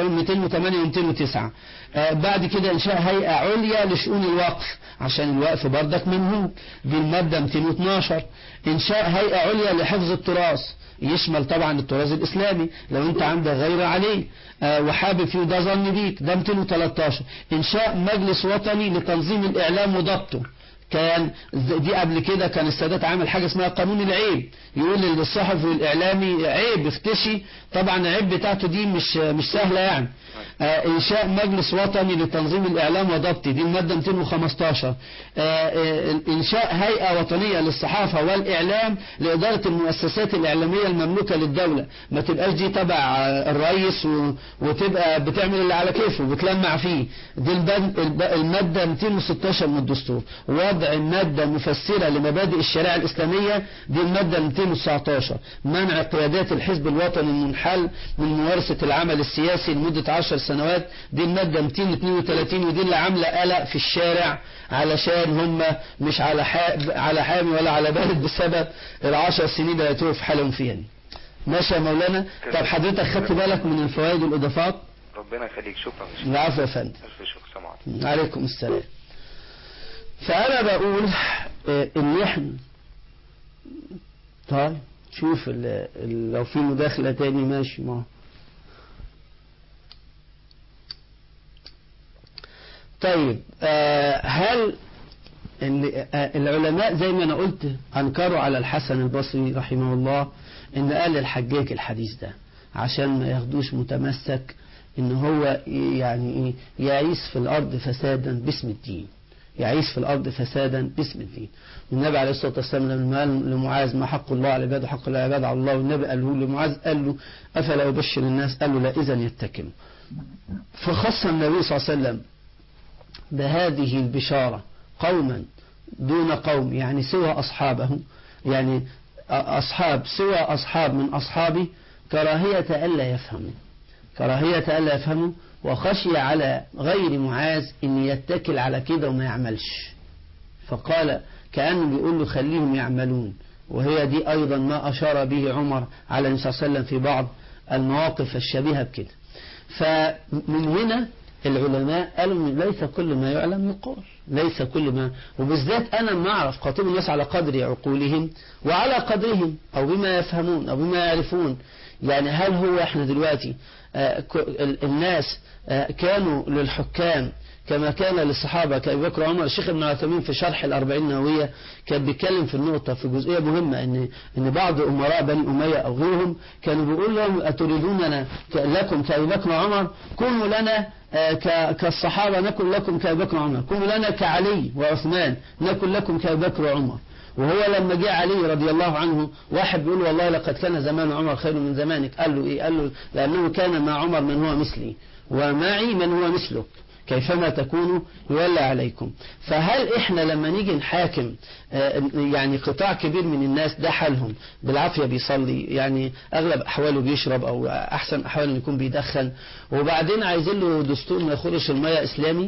208 و 209 آه، بعد كده إنشاء هيئة عليا لشؤون الوقف عشان الوقف بردك منهوب دي المادة 212 إنشاء هيئة عليا لحفظ التراث يشمل طبعا التراث الإسلامي لو أنت عندك غير عليه آه، وحابب فيه ده ظن بيك ده 213 إنشاء مجلس وطني لتنظيم الإعلام وضبطه كان ز- دي قبل كده كان السادات عامل حاجة اسمها قانون العيب يقول للصحفي والإعلامي عيب اختشي طبعا العيب بتاعته دي مش مش سهلة يعني آه، إنشاء مجلس وطني لتنظيم الإعلام وضبطه دي المادة 215 آه، آه، إنشاء هيئة وطنية للصحافة والإعلام لإدارة المؤسسات الإعلامية المملوكة للدولة ما تبقاش دي تبع آه، الرئيس و- وتبقى بتعمل اللي على كيفه وبتلمع فيه دي البند- الب- المادة 216 من الدستور وضع مادة مفسرة لمبادئ الشريعة الإسلامية دي المادة 219 منع قيادات الحزب الوطني المنحل من ممارسة العمل السياسي لمدة 10 سنوات دي المادة 232 ودي اللي عاملة قلق في الشارع علشان هم مش على حا- على حامي ولا على بارد بسبب العشر سنين اللي هيتوه في حالهم فيها دي. ماشي يا مولانا طب حضرتك خدت بالك من الفوائد والإضافات ربنا يخليك شكرا العفو يا فندم ألف شكر سلام عليكم عليكم السلام فأنا بقول آه، إن إحنا طيب شوف ال- ال- لو في مداخلة تاني ماشي ما طيب آه، هل اللي- آه، العلماء زي ما أنا قلت أنكروا على الحسن البصري رحمه الله إن قال الحجاج الحديث ده عشان ما ياخدوش متمسك إن هو يعني إيه يعيش في الأرض فسادا باسم الدين يعيش في الأرض فسادا باسم الدين والنبي عليه الصلاة والسلام لما قال لمعاذ ما حق الله على العباد وحق العباد على الله والنبي قال له لمعاذ قال له أفلا يبشر الناس قال له لا إذا يتكلوا فخص النبي صلى الله عليه وسلم بهذه البشارة قوما دون قوم يعني سوى أصحابه يعني أصحاب سوى أصحاب من أصحابه كراهية ألا يفهموا كراهية ألا يفهموا وخشي على غير معاذ أن يتكل على كده وما يعملش فقال كأنه بيقول له خليهم يعملون وهي دي أيضا ما أشار به عمر على النبي صلى الله عليه وسلم في بعض المواقف الشبيهة بكده فمن هنا العلماء قالوا إن ليس كل ما يعلم يقال ليس كل ما وبالذات أنا ما أعرف خاطب الناس على قدر عقولهم وعلى قدرهم أو بما يفهمون أو بما يعرفون يعني هل هو احنا دلوقتي آه، ك- ال- الناس آه، كانوا للحكام كما كان للصحابة كأبي بكر وعمر الشيخ ابن عثيمين في شرح الأربعين النووية كان بيتكلم في النقطة في جزئية مهمة إن إن بعض أمراء بني أمية أو غيرهم كانوا بيقول لهم أتريدوننا ك- لكم كأبي بكر وعمر كونوا لنا آه، ك- كالصحابة نكن لكم كأبي بكر وعمر كونوا لنا كعلي وعثمان نكن لكم كأبي بكر وعمر وهو لما جاء علي رضي الله عنه واحد بيقول والله لقد كان زمان عمر خير من زمانك قال له ايه قال له لانه كان مع عمر من هو مثلي ومعي من هو مثلك كيفما تكونوا يولى عليكم فهل احنا لما نيجي نحاكم آه، يعني قطاع كبير من الناس ده حالهم بالعافية بيصلي يعني اغلب احواله بيشرب او احسن احواله يكون بيدخن وبعدين عايزين له دستور ما يخرجش المية اسلامي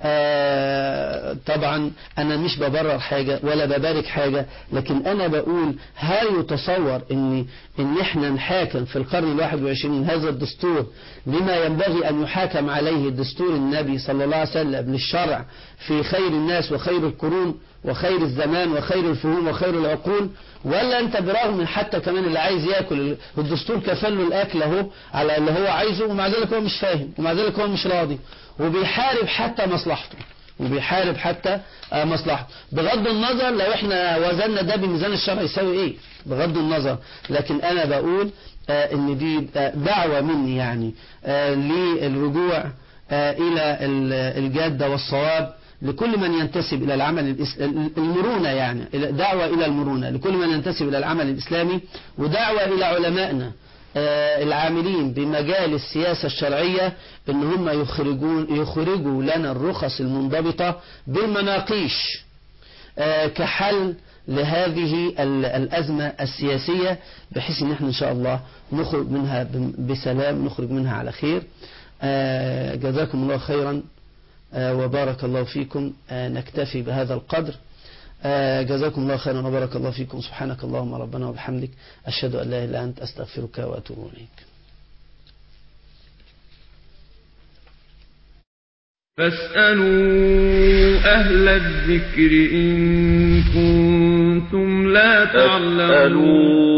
آه، طبعا انا مش ببرر حاجة ولا ببارك حاجة لكن انا بقول هل يتصور ان ان احنا نحاكم في القرن الواحد وعشرين هذا الدستور لما ينبغي ان يحاكم عليه دستور النبي صلى الله عليه وسلم للشرع في خير الناس وخير القرون وخير الزمان وخير الفهوم وخير العقول ولا انت برغم من حتى كمان اللي عايز ياكل الدستور كفل له الاكل اهو على اللي هو عايزه ومع ذلك هو مش فاهم ومع ذلك هو مش راضي وبيحارب حتى مصلحته وبيحارب حتى آه، مصلحته بغض النظر لو احنا وزننا ده بميزان الشرع يساوي ايه بغض النظر لكن انا بقول آه، ان دي آه، دعوة مني يعني آه، للرجوع آه، الى ال- الجادة والصواب لكل من ينتسب إلى العمل الإس- المرونة يعني إلى- دعوة إلى المرونة لكل من ينتسب إلى العمل الإسلامي ودعوة إلى علمائنا آه، العاملين بمجال السياسة الشرعية ان هم يخرجون يخرجوا لنا الرخص المنضبطة بالمناقيش آه، كحل لهذه ال- الأزمة السياسية بحيث ان احنا ان شاء الله نخرج منها ب- بسلام نخرج منها على خير آه، جزاكم الله خيرا آه، وبارك الله فيكم آه، نكتفي بهذا القدر آه، جزاكم الله خيرا وبارك الله فيكم سبحانك اللهم ربنا وبحمدك أشهد أن لا إله إلا أنت أستغفرك وأتوب إليك فاسألوا أهل الذكر إن كنتم لا تعلمون